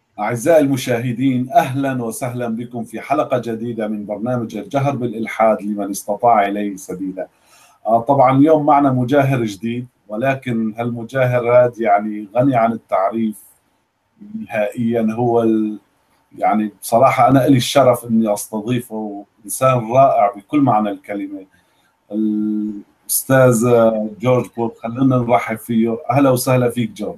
أعزائي المشاهدين أهلا وسهلا بكم في حلقة جديدة من برنامج الجهر بالإلحاد لمن استطاع إليه سبيلا آه، طبعا اليوم معنا مجاهر جديد ولكن هالمجاهر هذا يعني غني عن التعريف نهائيا هو ال... يعني بصراحة أنا لي الشرف أني أستضيفه إنسان رائع بكل معنى الكلمة الأستاذ جورج بول خلينا نرحب فيه أهلا وسهلا فيك جورج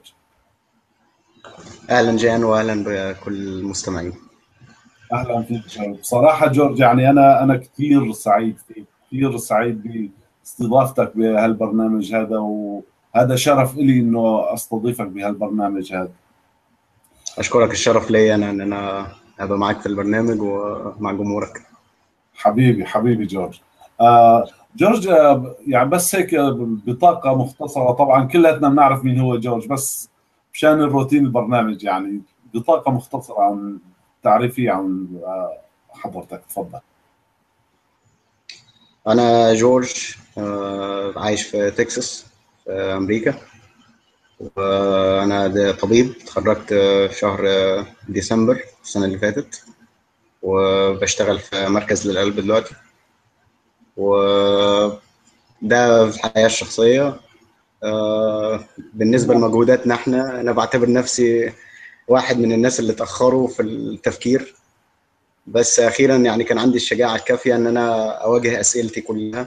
اهلا جان واهلا بكل المستمعين اهلا فيك جورج بصراحه جورج يعني انا انا كثير سعيد فيك كثير سعيد باستضافتك بهالبرنامج هذا وهذا شرف لي انه استضيفك بهالبرنامج هذا اشكرك الشرف لي انا ان انا ابقى معك في البرنامج ومع جمهورك حبيبي حبيبي جورج آه جورج آه، يعني بس هيك بطاقه مختصره طبعا كلنا بنعرف مين هو جورج بس مشان الروتين البرنامج يعني بطاقه مختصره عن تعريفيه عن آه، حضرتك تفضل انا جورج آه، عايش في تكساس في امريكا وانا طبيب تخرجت في شهر ديسمبر السنه اللي فاتت وبشتغل في مركز للقلب دلوقتي وده في الحياه الشخصيه آه، بالنسبه لمجهوداتنا احنا انا بعتبر نفسي واحد من الناس اللي اتاخروا في التفكير بس اخيرا يعني كان عندي الشجاعه الكافيه ان انا اواجه اسئلتي كلها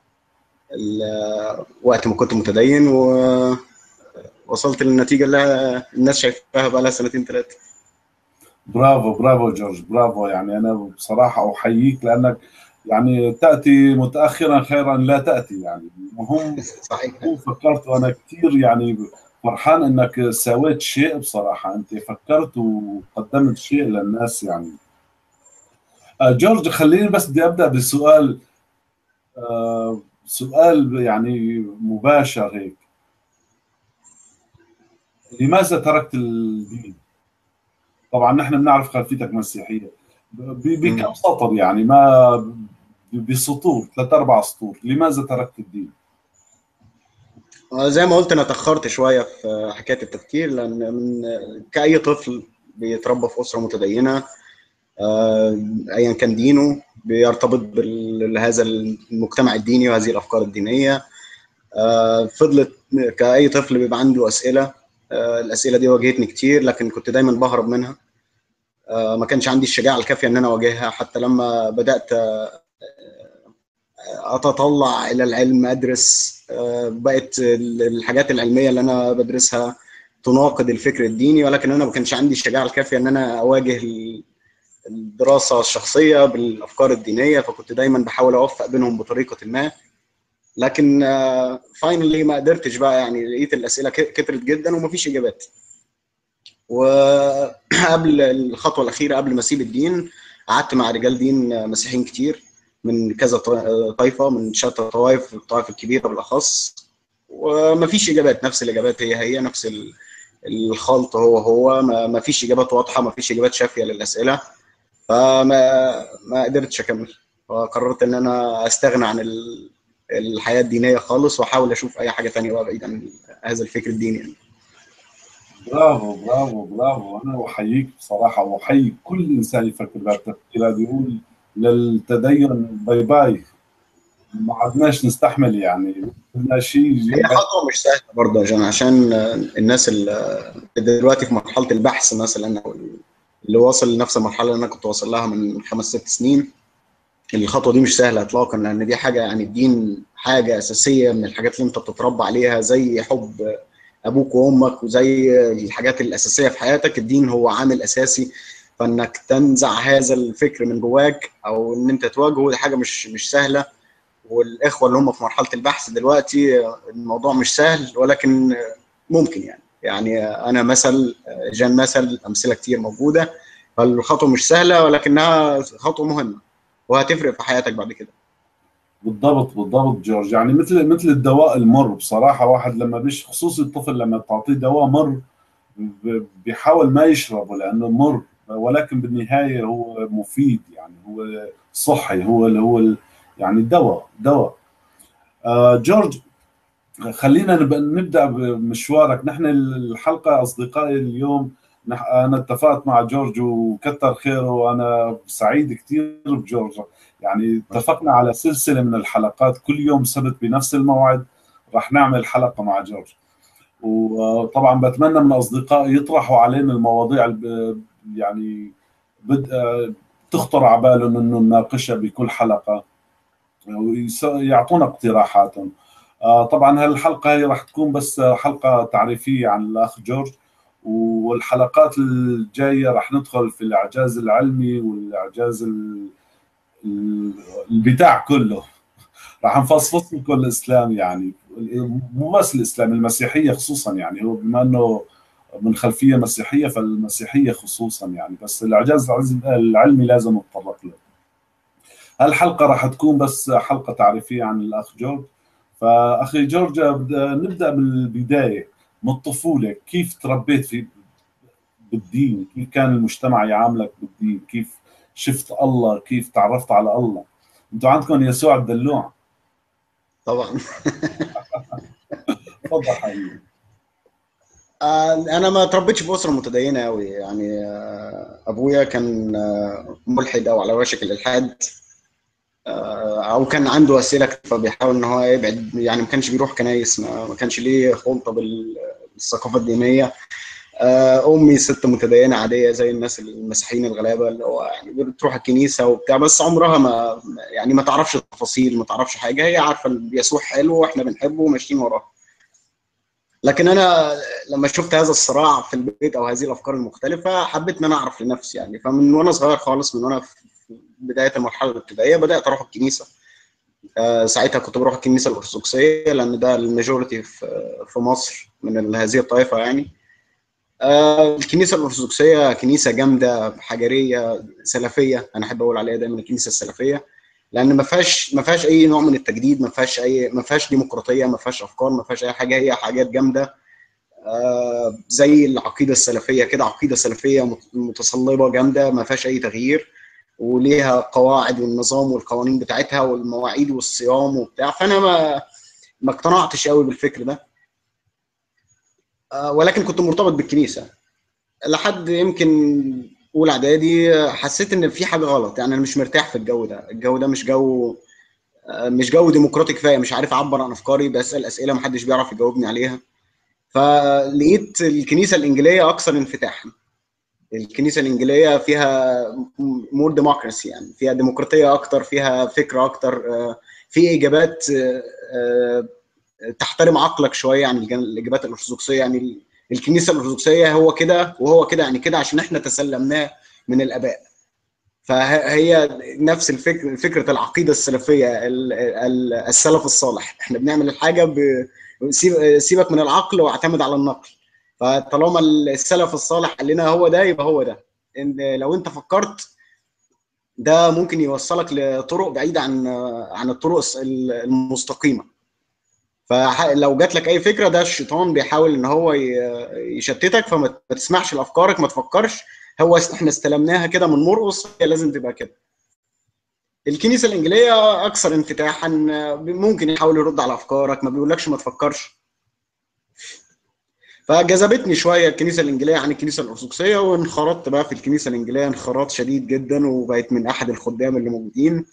وقت ما كنت متدين ووصلت للنتيجه اللي الناس شايفاها بقى لها سنتين ثلاثه برافو برافو جورج برافو يعني انا بصراحه احييك لانك يعني تاتي متاخرا خيرا لا تاتي يعني مهم صحيح فكرت وانا كثير يعني فرحان انك سويت شيء بصراحه انت فكرت وقدمت شيء للناس يعني آه، جورج خليني بس بدي ابدا بسؤال آه، سؤال يعني مباشر هيك لماذا تركت الدين؟ طبعا نحن بنعرف خلفيتك مسيحيه بكم سطر يعني ما بسطور ثلاث اربع سطور لماذا تركت الدين؟ آه، زي ما قلت انا تاخرت شويه في حكايه التفكير لان من كاي طفل بيتربى في اسره متدينه آه، ايا كان دينه بيرتبط بهذا المجتمع الديني وهذه الافكار الدينيه آه، فضلت كاي طفل بيبقى عنده اسئله الاسئله دي واجهتني كتير لكن كنت دايما بهرب منها ما كانش عندي الشجاعه الكافيه ان انا اواجهها حتى لما بدات اتطلع الى العلم ادرس آه، بقت الحاجات العلميه اللي انا بدرسها تناقض الفكر الديني ولكن انا ما كانش عندي الشجاعه الكافيه ان انا اواجه الدراسه الشخصيه بالافكار الدينيه فكنت دايما بحاول اوفق بينهم بطريقه ما لكن فاينلي آه، ما قدرتش بقى يعني لقيت الاسئله كترت جدا ومفيش اجابات وقبل الخطوه الاخيره قبل ما اسيب الدين قعدت مع رجال دين مسيحيين كتير من كذا طائفه من شتى الطوائف الطوائف الكبيره بالاخص ومفيش اجابات نفس الاجابات هي هي نفس الخلط هو هو ما فيش اجابات واضحه ما فيش اجابات شافيه للاسئله فما ما قدرتش اكمل فقررت ان انا استغنى عن الحياه الدينيه خالص واحاول اشوف اي حاجه ثانيه بقى بعيد عن هذا الفكر الديني يعني. برافو برافو برافو انا احييك بصراحه واحيي كل انسان يفكر بهالتفكير هذا يقول للتدين باي باي ما عدناش نستحمل يعني بدنا شيء هي خطوه مش سهله برضه عشان عشان الناس اللي دلوقتي في مرحله البحث مثلا او اللي واصل لنفس المرحله اللي انا كنت واصل لها من خمس ست سنين الخطوه دي مش سهله اطلاقا لان دي حاجه يعني الدين حاجه اساسيه من الحاجات اللي انت بتتربى عليها زي حب ابوك وامك وزي الحاجات الاساسيه في حياتك الدين هو عامل اساسي فانك تنزع هذا الفكر من جواك او ان انت تواجهه دي حاجه مش مش سهله والاخوه اللي هم في مرحله البحث دلوقتي الموضوع مش سهل ولكن ممكن يعني يعني انا مثل جان مثل امثله كتير موجوده فالخطوه مش سهله ولكنها خطوه مهمه وهتفرق في حياتك بعد كده بالضبط بالضبط جورج يعني مثل مثل الدواء المر بصراحه واحد لما بيش خصوصي الطفل لما تعطيه دواء مر بيحاول ما يشربه لانه مر ولكن بالنهايه هو مفيد يعني هو صحي هو اللي هو يعني دواء دواء آه جورج خلينا نبدا بمشوارك نحن الحلقه اصدقائي اليوم انا اتفقت مع جورج وكتر خيره وانا سعيد كثير بجورج يعني اتفقنا على سلسله من الحلقات كل يوم سبت بنفس الموعد راح نعمل حلقه مع جورج وطبعا بتمنى من اصدقائي يطرحوا علينا المواضيع يعني بد تخطر على بالهم انه نناقشها بكل حلقه ويعطونا اقتراحاتهم آه، طبعا هالحلقه هي راح تكون بس حلقه تعريفيه عن الاخ جورج والحلقات الجايه راح ندخل في الاعجاز العلمي والاعجاز البتاع كله راح نفصفص لكم الاسلام يعني مو بس الاسلام المسيحيه خصوصا يعني هو بما انه من خلفيه مسيحيه فالمسيحيه خصوصا يعني بس الاعجاز العلمي لازم نتطرق له هالحلقه راح تكون بس حلقه تعريفيه عن الاخ جورج فاخي جورج نبدا بالبدايه من الطفوله كيف تربيت في بالدين كيف كان المجتمع يعاملك بالدين كيف شفت الله كيف تعرفت على الله انتوا عندكم يسوع الدلوع طبعا تفضل حبيبي آه، انا ما تربيتش في اسره متدينه قوي يعني آه، ابويا كان آه، ملحد او على وشك الالحاد او كان عنده اسئله فبيحاول ان هو يبعد يعني ما كانش بيروح كنايس ما كانش ليه خلطه بالثقافه الدينيه امي ست متدينه عاديه زي الناس المسيحيين الغلابه اللي هو يعني بتروح الكنيسه وبتاع بس عمرها ما يعني ما تعرفش التفاصيل ما تعرفش حاجه هي عارفه يسوع حلو واحنا بنحبه وماشيين وراه لكن انا لما شفت هذا الصراع في البيت او هذه الافكار المختلفه حبيت ان انا اعرف لنفسي يعني فمن وانا صغير خالص من وانا في بدايه المرحله الابتدائيه بدات اروح الكنيسه آه، ساعتها كنت بروح الكنيسه الارثوذكسيه لان ده الماجورتي في مصر من هذه الطائفه يعني آه، الكنيسه الارثوذكسيه كنيسه جامده حجريه سلفيه انا احب اقول عليها دايما الكنيسه السلفيه لان ما فيهاش ما فيهاش اي نوع من التجديد ما فيهاش اي ما فيهاش ديمقراطيه ما فيهاش افكار ما فيهاش اي حاجه هي حاجات جامده آه، زي العقيده السلفيه كده عقيده سلفيه متصلبه جامده ما فيهاش اي تغيير وليها قواعد والنظام والقوانين بتاعتها والمواعيد والصيام وبتاع فانا ما ما اقتنعتش قوي بالفكر ده آه، ولكن كنت مرتبط بالكنيسه لحد يمكن اولى اعدادي حسيت ان في حاجه غلط يعني انا مش مرتاح في الجو ده الجو ده مش جو آه، مش جو ديمقراطي كفايه مش عارف اعبر عن افكاري بسال اسئله محدش بيعرف يجاوبني عليها فلقيت الكنيسه الانجيليه اكثر انفتاحا الكنيسه الانجيليه فيها مور ديموكراسي يعني فيها ديمقراطيه اكتر فيها فكره اكتر آه، في اجابات آه، تحترم عقلك شويه عن الاجابات الارثوذكسيه يعني الكنيسه الارثوذكسيه هو كده وهو كده يعني كده عشان احنا تسلمناه من الاباء فهي نفس الفكر فكره العقيده السلفيه السلف الصالح احنا بنعمل الحاجه ب... سيبك من العقل واعتمد على النقل فطالما السلف الصالح قال لنا هو ده يبقى هو ده ان لو انت فكرت ده ممكن يوصلك لطرق بعيده عن عن الطرق المستقيمه فلو جات لك اي فكره ده الشيطان بيحاول ان هو يشتتك فما تسمعش لافكارك ما تفكرش هو احنا استلمناها كده من مرقص هي لازم تبقى كده الكنيسه الانجيليه اكثر انفتاحا ممكن يحاول يرد على افكارك ما بيقولكش ما تفكرش فجذبتني شويه الكنيسه الانجيليه عن الكنيسه الارثوذكسيه وانخرطت بقى في الكنيسه الانجيليه انخراط شديد جدا وبقيت من احد الخدام اللي موجودين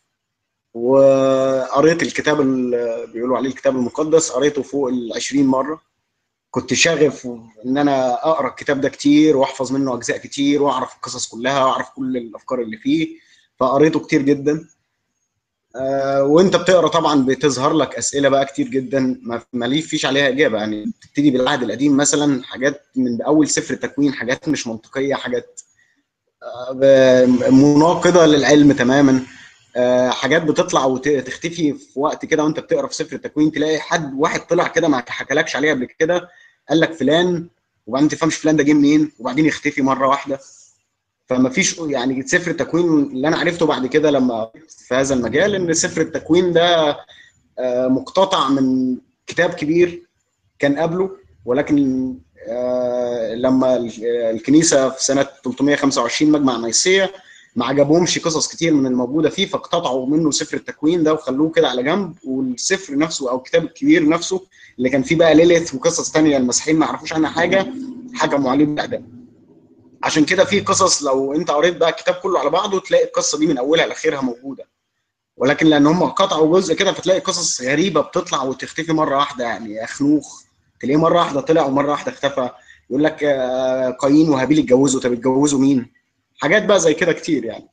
وقريت الكتاب اللي بيقولوا عليه الكتاب المقدس قريته فوق ال 20 مره كنت شاغف ان انا اقرا الكتاب ده كتير واحفظ منه اجزاء كتير واعرف القصص كلها واعرف كل الافكار اللي فيه فقريته كتير جدا آه وانت بتقرا طبعا بتظهر لك اسئله بقى كتير جدا ما فيش عليها اجابه يعني بتبتدي بالعهد القديم مثلا حاجات من اول سفر التكوين حاجات مش منطقيه حاجات آه مناقضه للعلم تماما آه، حاجات بتطلع وتختفي في وقت كده وانت بتقرا في سفر التكوين تلاقي حد واحد طلع كده ما حكالكش عليه قبل كده قال لك فلان وبعدين ما تفهمش فلان ده جه منين وبعدين يختفي مره واحده فما فيش يعني سفر التكوين اللي انا عرفته بعد كده لما في هذا المجال ان سفر التكوين ده آه، مقتطع من كتاب كبير كان قبله ولكن آه، لما الكنيسه في سنه 325 مجمع نيسيه ما عجبهمش قصص كتير من الموجوده فيه فاقتطعوا منه سفر التكوين ده وخلوه كده على جنب والسفر نفسه او الكتاب الكبير نفسه اللي كان فيه بقى ليلث وقصص ثانيه المسيحيين ما يعرفوش عنها حاجه حكموا عليه بالاعدام عشان كده في قصص لو انت قريت بقى الكتاب كله على بعضه تلاقي القصه دي من اولها لاخرها موجوده ولكن لان هم قطعوا جزء كده فتلاقي قصص غريبه بتطلع وتختفي مره واحده يعني اخنوخ تلاقيه مره واحده طلع ومره واحده اختفى يقول لك آه، قايين وهابيل اتجوزوا طب اتجوزوا مين؟ حاجات بقى زي كده كتير يعني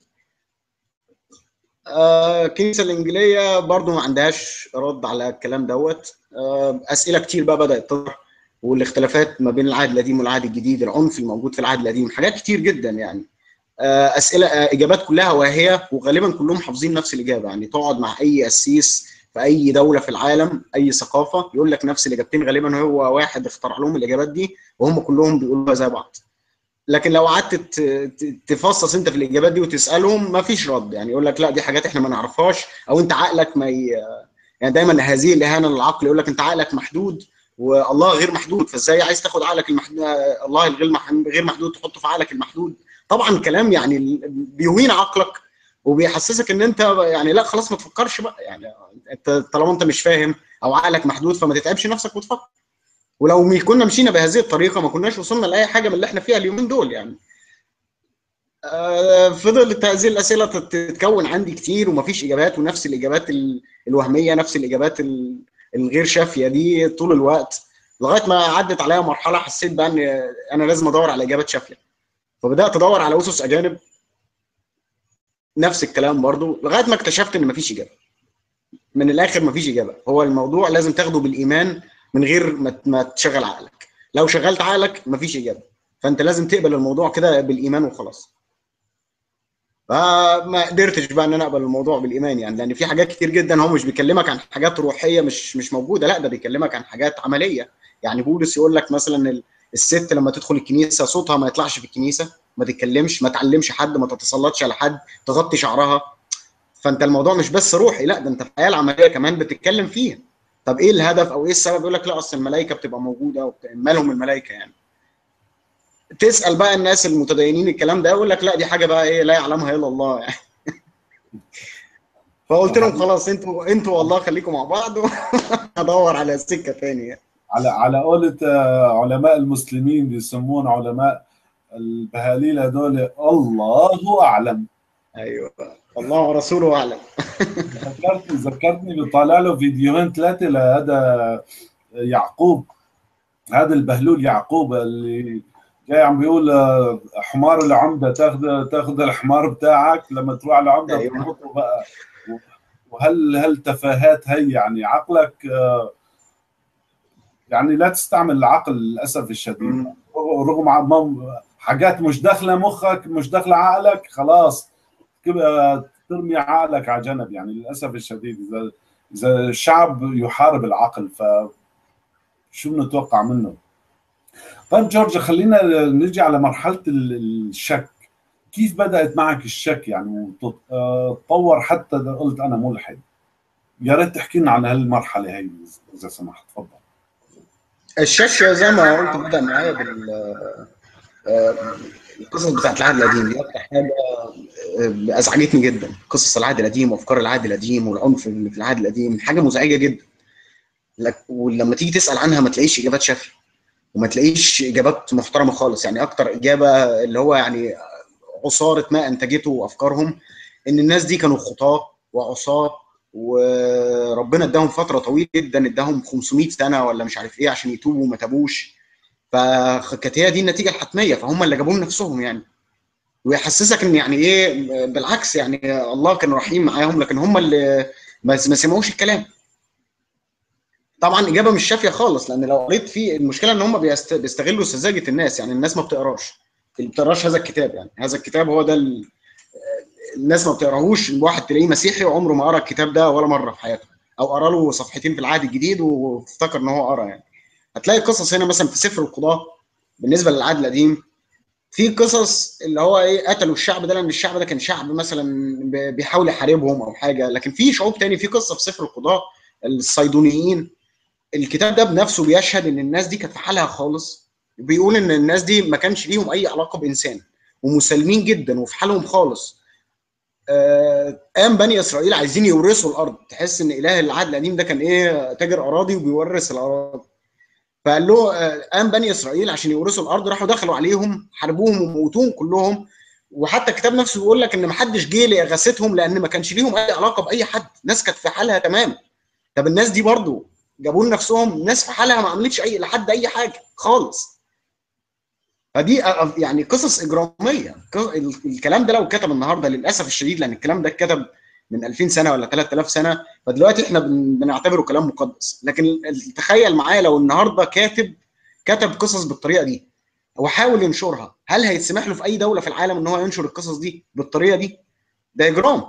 آه، الكنيسه الانجيليه برضو ما عندهاش رد على الكلام دوت آه، اسئله كتير بقى بدات تظهر والاختلافات ما بين العهد القديم والعهد الجديد العنف الموجود في العهد القديم حاجات كتير جدا يعني آه، اسئله آه، اجابات كلها واهيه وغالبا كلهم حافظين نفس الاجابه يعني تقعد مع اي قسيس في اي دوله في العالم اي ثقافه يقول لك نفس الاجابتين غالبا هو واحد اخترع لهم الاجابات دي وهم كلهم بيقولوها زي بعض لكن لو قعدت ت- ت- تفصص انت في الاجابات دي وتسالهم ما فيش رد يعني يقول لك لا دي حاجات احنا ما نعرفهاش او انت عقلك ما ي... يعني دايما هذه الاهانه للعقل يقول لك انت عقلك محدود والله غير محدود فازاي عايز تاخد عقلك المحدود الله الغير مح- غير محدود تحطه في عقلك المحدود طبعا كلام يعني بيهين عقلك وبيحسسك ان انت يعني لا خلاص ما تفكرش بقى يعني انت طالما انت مش فاهم او عقلك محدود فما تتعبش نفسك وتفكر ولو مش كنا مشينا بهذه الطريقه ما كناش وصلنا لاي حاجه من اللي احنا فيها اليومين دول يعني آه، فضلت هذه الاسئله تت- تتكون عندي كتير ومفيش اجابات ونفس الاجابات ال- الوهميه نفس الاجابات ال- الغير شافيه دي طول الوقت لغايه ما عدت عليا مرحله حسيت بقى ان انا لازم ادور على اجابات شافيه فبدات ادور على اسس اجانب نفس الكلام برضو لغايه ما اكتشفت ان مفيش اجابه من الاخر مفيش اجابه هو الموضوع لازم تاخده بالايمان من غير ما ما تشغل عقلك لو شغلت عقلك مفيش اجابه فانت لازم تقبل الموضوع كده بالايمان وخلاص فما قدرتش بقى ان انا اقبل الموضوع بالايمان يعني لان في حاجات كتير جدا هو مش بيكلمك عن حاجات روحيه مش مش موجوده لا ده بيكلمك عن حاجات عمليه يعني بولس يقول لك مثلا ال- الست لما تدخل الكنيسه صوتها ما يطلعش في الكنيسه ما تتكلمش ما تعلمش حد ما تتسلطش على حد تغطي شعرها فانت الموضوع مش بس روحي لا ده انت في الحياه العمليه كمان بتتكلم فيها طب ايه الهدف او ايه السبب يقول لك لا اصل الملائكه بتبقى موجوده وبت- مالهم الملائكه يعني تسال بقى الناس المتدينين الكلام ده يقول لك لا دي حاجه بقى ايه لا يعلمها الا الله يعني فقلت لهم خلاص انتوا انتوا والله خليكم مع بعض وهدور على سكه ثانيه على على قولة آه، علماء المسلمين بيسمون علماء البهاليل هذول الله اعلم ايوه الله ورسوله اعلم ذكرتني ذكرتني بطالع له فيديوهين ثلاثه لهذا يعقوب هذا البهلول يعقوب اللي جاي عم بيقول آه، حمار العمده تاخذ تاخذ الحمار بتاعك لما تروح على العمده أيوة. بتربطه بقى وهل هل تفاهات هي يعني عقلك آه، يعني لا تستعمل العقل للاسف الشديد مم. رغم ع- ما- حاجات مش داخله مخك مش داخله عقلك خلاص كده ترمي عقلك على جنب يعني للاسف الشديد اذا اذا الشعب يحارب العقل ف شو بنتوقع منه طيب جورج خلينا نرجع على مرحله ال- الشك كيف بدات معك الشك يعني وتطور حتى إذا قلت انا ملحد يا ريت تحكي لنا عن هالمرحله هي اذا سمحت تفضل الشك زي ما قلت بدا معايا بال آه، القصص بتاعت العهد القديم دي اكتر حاجه آه، ازعجتني جدا قصص العهد القديم وافكار العهد القديم والعنف اللي في العهد القديم حاجه مزعجه جدا لك- ولما تيجي تسال عنها ما تلاقيش اجابات شافيه وما تلاقيش اجابات محترمه خالص يعني اكتر اجابه اللي هو يعني عصاره ما انتجته افكارهم ان الناس دي كانوا خطاه وعصاه وربنا اداهم فتره طويله جدا اداهم 500 سنه ولا مش عارف ايه عشان يتوبوا وما تابوش فكانت هي دي النتيجه الحتميه فهم اللي جابوهم نفسهم يعني ويحسسك ان يعني ايه بالعكس يعني الله كان رحيم معاهم لكن هم اللي ما ما سمعوش الكلام طبعا اجابه مش شافيه خالص لان لو قريت فيه المشكله ان هم بيست- بيستغلوا سذاجه الناس يعني الناس ما بتقراش اللي بتقراش هذا الكتاب يعني هذا الكتاب هو ده ال... الناس ما بتقراهوش الواحد تلاقيه مسيحي وعمره ما قرا الكتاب ده ولا مره في حياته او قرا له صفحتين في العهد الجديد وافتكر ان هو قرا يعني هتلاقي قصص هنا مثلا في سفر القضاه بالنسبه للعهد القديم في قصص اللي هو ايه قتلوا الشعب ده لان الشعب ده كان شعب مثلا ب- بيحاول يحاربهم او حاجه لكن في شعوب تاني في قصه في سفر القضاه الصيدونيين الكتاب ده بنفسه بيشهد ان الناس دي كانت في حالها خالص بيقول ان الناس دي ما كانش ليهم اي علاقه بانسان ومسالمين جدا وفي حالهم خالص آه، قام بني اسرائيل عايزين يورثوا الارض تحس ان اله العهد القديم ده كان ايه تاجر اراضي وبيورث الاراضي فقال له قام بني اسرائيل عشان يورثوا الارض راحوا دخلوا عليهم حاربوهم وموتوهم كلهم وحتى الكتاب نفسه بيقول لك ان ما حدش جه لاغاثتهم لان ما كانش ليهم اي علاقه باي حد الناس كانت في حالها تمام طب الناس دي برضو جابوا لنفسهم ناس في حالها ما عملتش اي لحد اي حاجه خالص فدي يعني قصص اجراميه الكلام ده لو اتكتب النهارده للاسف الشديد لان الكلام ده اتكتب من 2000 سنه ولا 3000 سنه فدلوقتي احنا بنعتبره كلام مقدس لكن تخيل معايا لو النهارده كاتب كتب قصص بالطريقه دي وحاول ينشرها هل هيتسمح له في اي دوله في العالم ان هو ينشر القصص دي بالطريقه دي ده اجرام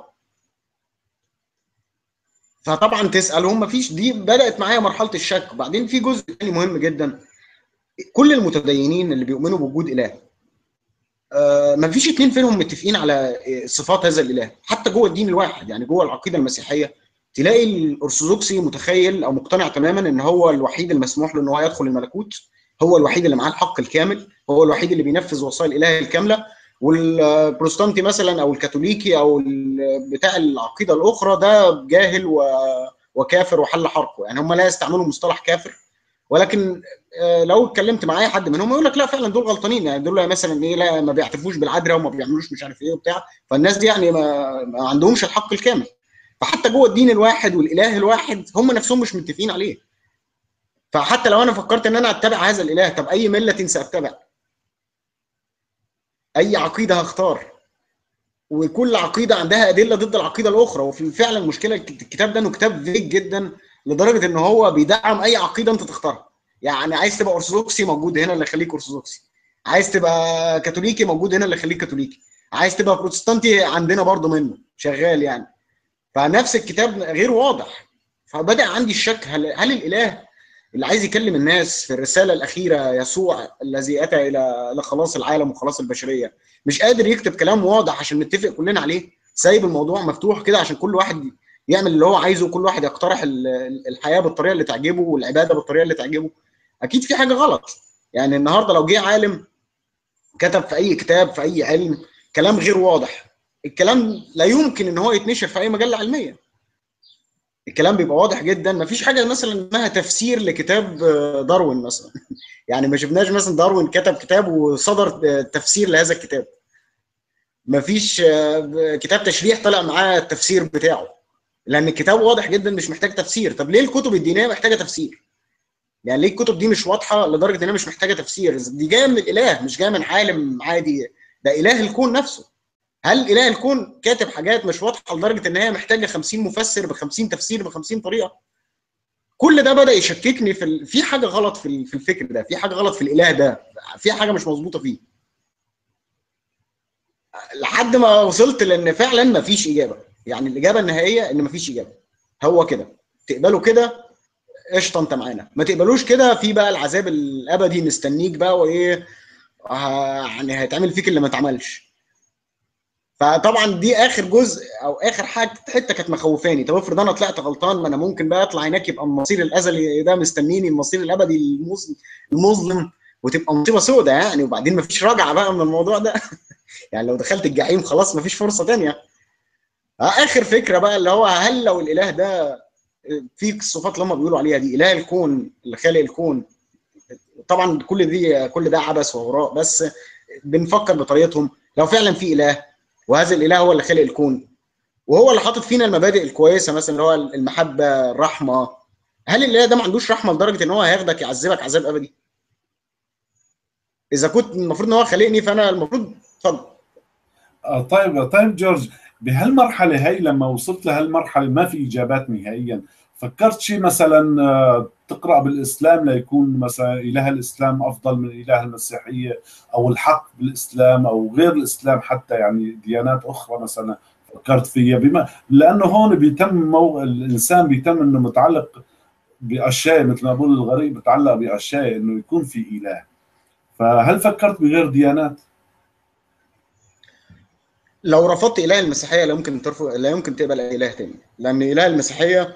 فطبعا تسال هم مفيش دي بدات معايا مرحله الشك وبعدين في جزء ثاني مهم جدا كل المتدينين اللي بيؤمنوا بوجود اله آه مفيش اتنين فيهم متفقين على صفات هذا الاله حتى جوه الدين الواحد يعني جوه العقيده المسيحيه تلاقي الارثوذكسي متخيل او مقتنع تماما ان هو الوحيد المسموح له ان هو يدخل الملكوت هو الوحيد اللي معاه الحق الكامل هو الوحيد اللي بينفذ وصايا الاله الكامله والبروتستانتي مثلا او الكاثوليكي او بتاع العقيده الاخرى ده جاهل و... وكافر وحل حرقه يعني هم لا يستعملوا مصطلح كافر ولكن لو اتكلمت مع اي حد منهم يقول لك لا فعلا دول غلطانين يعني دول مثلا ايه لا ما بيعترفوش بالعذراء وما بيعملوش مش عارف ايه وبتاع فالناس دي يعني ما, ما عندهمش الحق الكامل فحتى جوه الدين الواحد والاله الواحد هم نفسهم مش متفقين عليه فحتى لو انا فكرت ان انا اتبع هذا الاله طب اي مله ساتبع اي عقيده هختار وكل عقيده عندها ادله ضد العقيده الاخرى وفي فعلا المشكله الكتاب ده انه كتاب فيك جدا لدرجه ان هو بيدعم اي عقيده انت تختارها يعني عايز تبقى ارثوذكسي موجود هنا اللي يخليك ارثوذكسي عايز تبقى كاثوليكي موجود هنا اللي يخليك كاثوليكي عايز تبقى بروتستانتي عندنا برضه منه شغال يعني فنفس الكتاب غير واضح فبدا عندي الشك هل, هل الاله اللي عايز يكلم الناس في الرساله الاخيره يسوع الذي اتى الى لخلاص العالم وخلاص البشريه مش قادر يكتب كلام واضح عشان نتفق كلنا عليه سايب الموضوع مفتوح كده عشان كل واحد يعمل اللي هو عايزه وكل واحد يقترح الحياه بالطريقه اللي تعجبه والعباده بالطريقه اللي تعجبه اكيد في حاجه غلط يعني النهارده لو جه عالم كتب في اي كتاب في اي علم كلام غير واضح الكلام لا يمكن ان هو يتنشر في اي مجله علميه الكلام بيبقى واضح جدا ما فيش حاجه مثلا اسمها تفسير لكتاب داروين مثلا يعني ما شفناش مثلا داروين كتب كتاب وصدر تفسير لهذا الكتاب ما فيش كتاب تشريح طلع معاه التفسير بتاعه لان الكتاب واضح جدا مش محتاج تفسير طب ليه الكتب الدينيه محتاجه تفسير يعني ليه الكتب دي مش واضحه لدرجه انها مش محتاجه تفسير دي جايه من الاله مش جايه من عالم عادي ده اله الكون نفسه هل اله الكون كاتب حاجات مش واضحه لدرجه ان هي محتاجه 50 مفسر ب 50 تفسير ب 50 طريقه كل ده بدا يشككني في ال... في حاجه غلط في في الفكر ده في حاجه غلط في الاله ده في حاجه مش مظبوطه فيه لحد ما وصلت لان فعلا ما فيش اجابه يعني الاجابه النهائيه ان ما فيش اجابه هو كده تقبله كده قشطه انت معانا ما تقبلوش كده في بقى العذاب الابدي مستنيك بقى وايه يعني هيتعمل فيك اللي ما اتعملش فطبعا دي اخر جزء او اخر حاجه حته كانت مخوفاني طب افرض انا طلعت غلطان ما انا ممكن بقى اطلع هناك يبقى المصير الازلي ده مستنيني المصير الابدي المظلم وتبقى مصيبه سوداء يعني وبعدين ما فيش رجعه بقى من الموضوع ده يعني لو دخلت الجحيم خلاص ما فيش فرصه ثانيه اخر فكره بقى اللي هو هل لو الاله ده في الصفات اللي هم بيقولوا عليها دي اله الكون اللي خالق الكون طبعا كل دي كل ده عبث وهراء بس بنفكر بطريقتهم لو فعلا في اله وهذا الاله هو اللي خلق الكون وهو اللي حاطط فينا المبادئ الكويسه مثلا اللي هو المحبه الرحمه هل الاله ده ما عندوش رحمه لدرجه ان هو هياخدك يعذبك عذاب ابدي اذا كنت المفروض ان هو خلقني فانا المفروض اتفضل طيب طيب جورج بهالمرحله هي لما وصلت لهالمرحله ما في اجابات نهائيا فكرت شيء مثلا تقرا بالاسلام ليكون مثلا اله الاسلام افضل من اله المسيحيه او الحق بالاسلام او غير الاسلام حتى يعني ديانات اخرى مثلا فكرت فيها بما لانه هون بيتم مو... الانسان بيتم انه متعلق باشياء مثل ما بقول الغريب بتعلق باشياء انه يكون في اله فهل فكرت بغير ديانات؟ لو رفضت اله المسيحيه لا يمكن ترفض لا يمكن تقبل اي اله تاني لان اله المسيحيه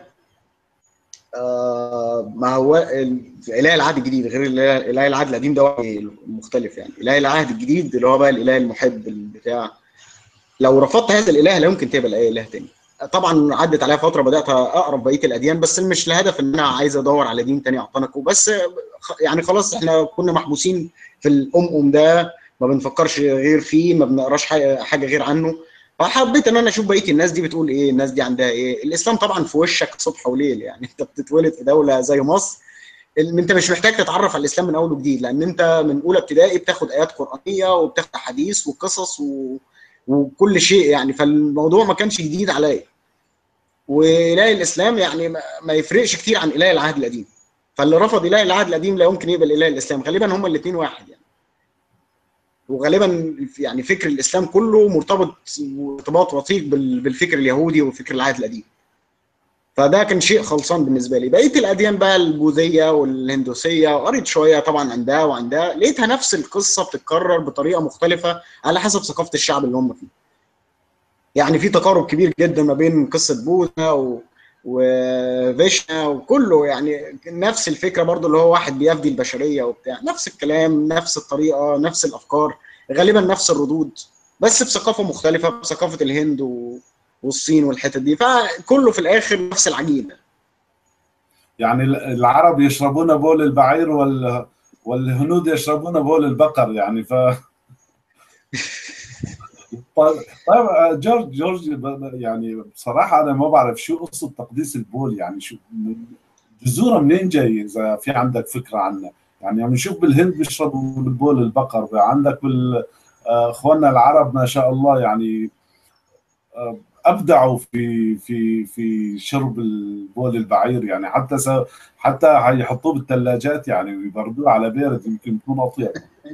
آه ما هو اله العهد الجديد غير اله العهد القديم ده مختلف يعني اله العهد الجديد اللي هو بقى الاله المحب بتاع لو رفضت هذا الاله لا يمكن تقبل اي اله تاني طبعا عدت عليها فتره بدات اقرا بقيه الاديان بس مش لهدف ان انا عايز ادور على دين تاني اعتنقه بس يعني خلاص احنا كنا محبوسين في الام ام ده ما بنفكرش غير فيه ما بنقراش حاجه غير عنه فحبيت ان انا اشوف بقيه الناس دي بتقول ايه الناس دي عندها ايه الاسلام طبعا في وشك صبح وليل يعني انت بتتولد في دوله زي مصر انت مش محتاج تتعرف على الاسلام من اول وجديد لان انت من اولى ابتدائي بتاخد ايات قرانيه وبتاخد احاديث وقصص و... وكل شيء يعني فالموضوع ما كانش جديد عليا واله الاسلام يعني ما يفرقش كتير عن اله العهد القديم فاللي رفض اله العهد القديم لا يمكن يقبل اله الاسلام غالبا هما الاثنين واحد يعني وغالبا يعني فكر الاسلام كله مرتبط ارتباط وثيق بالفكر اليهودي والفكر العهد القديم فده كان شيء خلصان بالنسبه لي بقيه الاديان بقى البوذيه والهندوسيه قريت شويه طبعا عن ده وعن ده لقيتها نفس القصه بتتكرر بطريقه مختلفه على حسب ثقافه الشعب اللي هم فيه يعني في تقارب كبير جدا ما بين قصه بوذا و... وفيشنا وكله يعني نفس الفكره برضو اللي هو واحد بيفدي البشريه وبتاع نفس الكلام نفس الطريقه نفس الافكار غالبا نفس الردود بس بثقافه مختلفه بثقافه الهند و... والصين والحتت دي فكله في الاخر نفس العجينه يعني العرب يشربون بول البعير وال والهنود يشربون بول البقر يعني ف طيب طيب جورج جورج يعني بصراحه انا ما بعرف شو قصه تقديس البول يعني شو جذوره منين جاي اذا في عندك فكره عنها يعني عم نشوف بالهند بيشربوا بول البقر عندك بال اخواننا العرب ما شاء الله يعني ابدعوا في في في شرب البول البعير يعني حتى س... حتى يحطوه بالثلاجات يعني ويبردوه على بارد يمكن يكون اطيب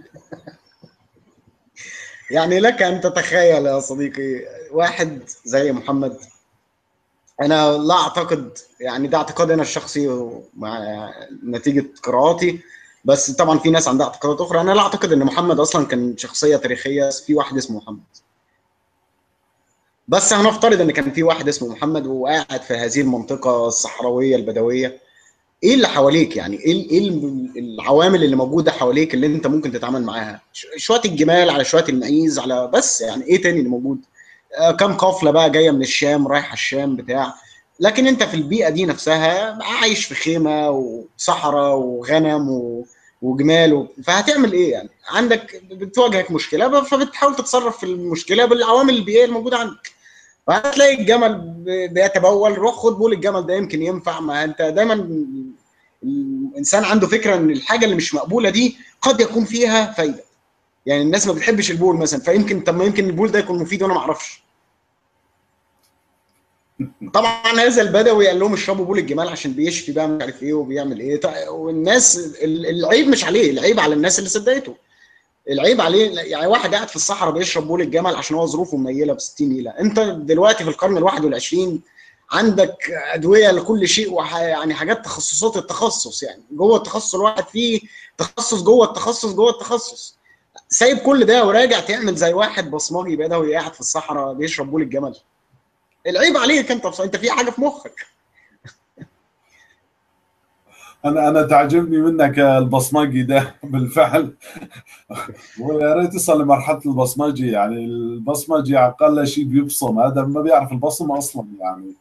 يعني لك ان تتخيل يا صديقي واحد زي محمد انا لا اعتقد يعني ده اعتقادي انا الشخصي مع نتيجه قراءاتي بس طبعا في ناس عندها اعتقادات اخرى انا لا اعتقد ان محمد اصلا كان شخصيه تاريخيه في واحد اسمه محمد بس هنفترض ان كان في واحد اسمه محمد وقاعد في هذه المنطقه الصحراويه البدويه ايه اللي حواليك يعني ايه ايه العوامل اللي موجوده حواليك اللي انت ممكن تتعامل معاها شويه الجمال على شويه المعيز على بس يعني ايه تاني اللي موجود آه كم قافله بقى جايه من الشام رايحه الشام بتاع لكن انت في البيئه دي نفسها عايش في خيمه وصحراء وغنم و... وجمال و... فهتعمل ايه يعني عندك بتواجهك مشكله فبتحاول تتصرف في المشكله بالعوامل البيئيه الموجوده عندك فهتلاقي الجمل بيتبول روح خد بول الجمل ده يمكن ينفع ما انت دايما الانسان عنده فكره ان الحاجه اللي مش مقبوله دي قد يكون فيها فايده يعني الناس ما بتحبش البول مثلا فيمكن طب ما يمكن البول ده يكون مفيد وانا ما اعرفش طبعا هذا البدوي قال لهم اشربوا بول الجمال عشان بيشفي بقى مش عارف ايه وبيعمل ايه والناس العيب مش عليه العيب على الناس اللي صدقته العيب عليه يعني واحد قاعد في الصحراء بيشرب بول الجمل عشان هو ظروفه منيله ب 60 نيله انت دلوقتي في القرن ال 21 عندك ادويه لكل شيء وح... يعني حاجات تخصصات التخصص يعني جوه التخصص الواحد فيه تخصص جوه التخصص جوه التخصص سايب كل ده وراجع تعمل زي واحد بصمجي بدوي قاعد في الصحراء بيشرب بول الجمل العيب عليك انت انت في حاجه في مخك انا انا تعجبني منك البصمجي ده بالفعل ويا ريت يصل لمرحله البصمجي يعني البصمجي اقل شيء بيبصم هذا ما بيعرف البصم اصلا يعني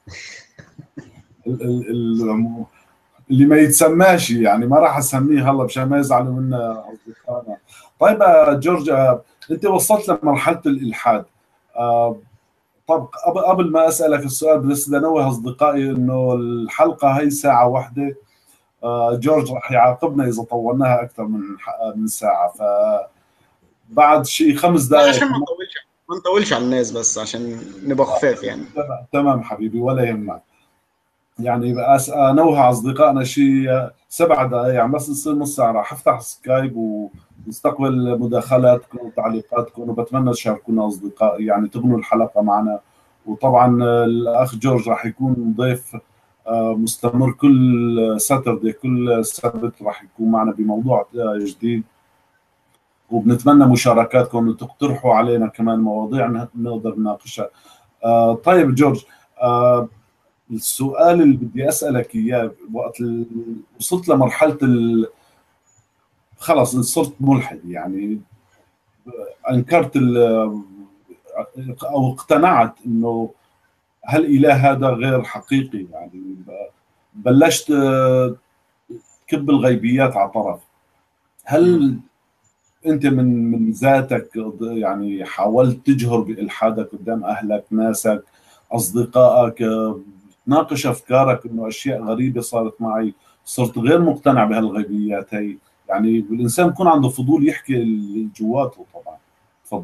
اللي ما يتسماش يعني ما راح اسميه هلا مشان ما يزعلوا منا اصدقائنا طيب جورج انت وصلت لمرحله الالحاد طب قبل ما اسالك السؤال بس انوه اصدقائي انه الحلقه هي ساعه واحده جورج راح يعاقبنا اذا طولناها اكثر من من ساعه ف بعد شيء خمس دقائق عشان ما نطولش ما نطولش على الناس بس عشان نبقى خفاف يعني تمام حبيبي ولا يهمك يعني بس انوه اصدقائنا شيء سبع دقائق يعني بس نصير نص ساعه راح افتح سكايب ونستقبل مداخلاتكم وتعليقاتكم وبتمنى تشاركونا اصدقائي يعني تغنوا الحلقه معنا وطبعا الاخ جورج راح يكون ضيف مستمر كل ساتردي كل سبت راح يكون معنا بموضوع جديد وبنتمنى مشاركاتكم وتقترحوا علينا كمان مواضيع نقدر نناقشها طيب جورج السؤال اللي بدي اسالك اياه وقت وصلت لمرحله ال... خلص صرت ملحد يعني انكرت ال... او اقتنعت انه هالاله هذا غير حقيقي يعني بلشت تكب الغيبيات على طرف هل انت من من ذاتك يعني حاولت تجهر بالحادك قدام اهلك ناسك اصدقائك تناقش افكارك انه اشياء غريبه صارت معي صرت غير مقتنع بهالغيبيات هي يعني الانسان بكون عنده فضول يحكي اللي جواته طبعا تفضل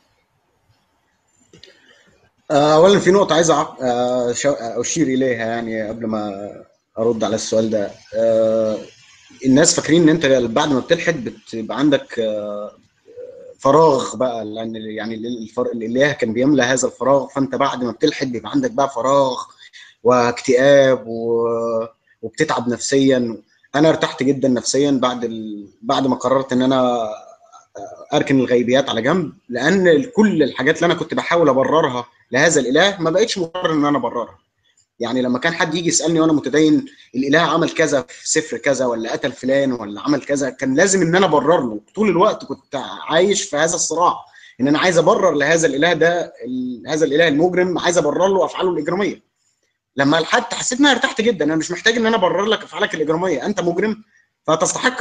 آه، اولا في نقطه عايز آه، اشير اليها يعني قبل ما ارد على السؤال ده آه، الناس فاكرين ان انت بعد ما بتلحد بتبقى عندك فراغ بقى لان يعني الاله كان بيملى هذا الفراغ فانت بعد ما بتلحد بيبقى عندك بقى فراغ واكتئاب وبتتعب نفسيا انا ارتحت جدا نفسيا بعد ال... بعد ما قررت ان انا اركن الغيبيات على جنب لان كل الحاجات اللي انا كنت بحاول ابررها لهذا الاله ما بقتش مضطر ان انا ابررها يعني لما كان حد يجي يسالني وانا متدين الاله عمل كذا في سفر كذا ولا قتل فلان ولا عمل كذا كان لازم ان انا ابرر له طول الوقت كنت عايش في هذا الصراع ان انا عايز ابرر لهذا الاله ده هذا الاله المجرم عايز ابرر له افعاله الاجراميه لما الحد حسيت ان انا ارتحت جدا انا مش محتاج ان انا ابرر لك افعالك الاجراميه انت مجرم فتستحق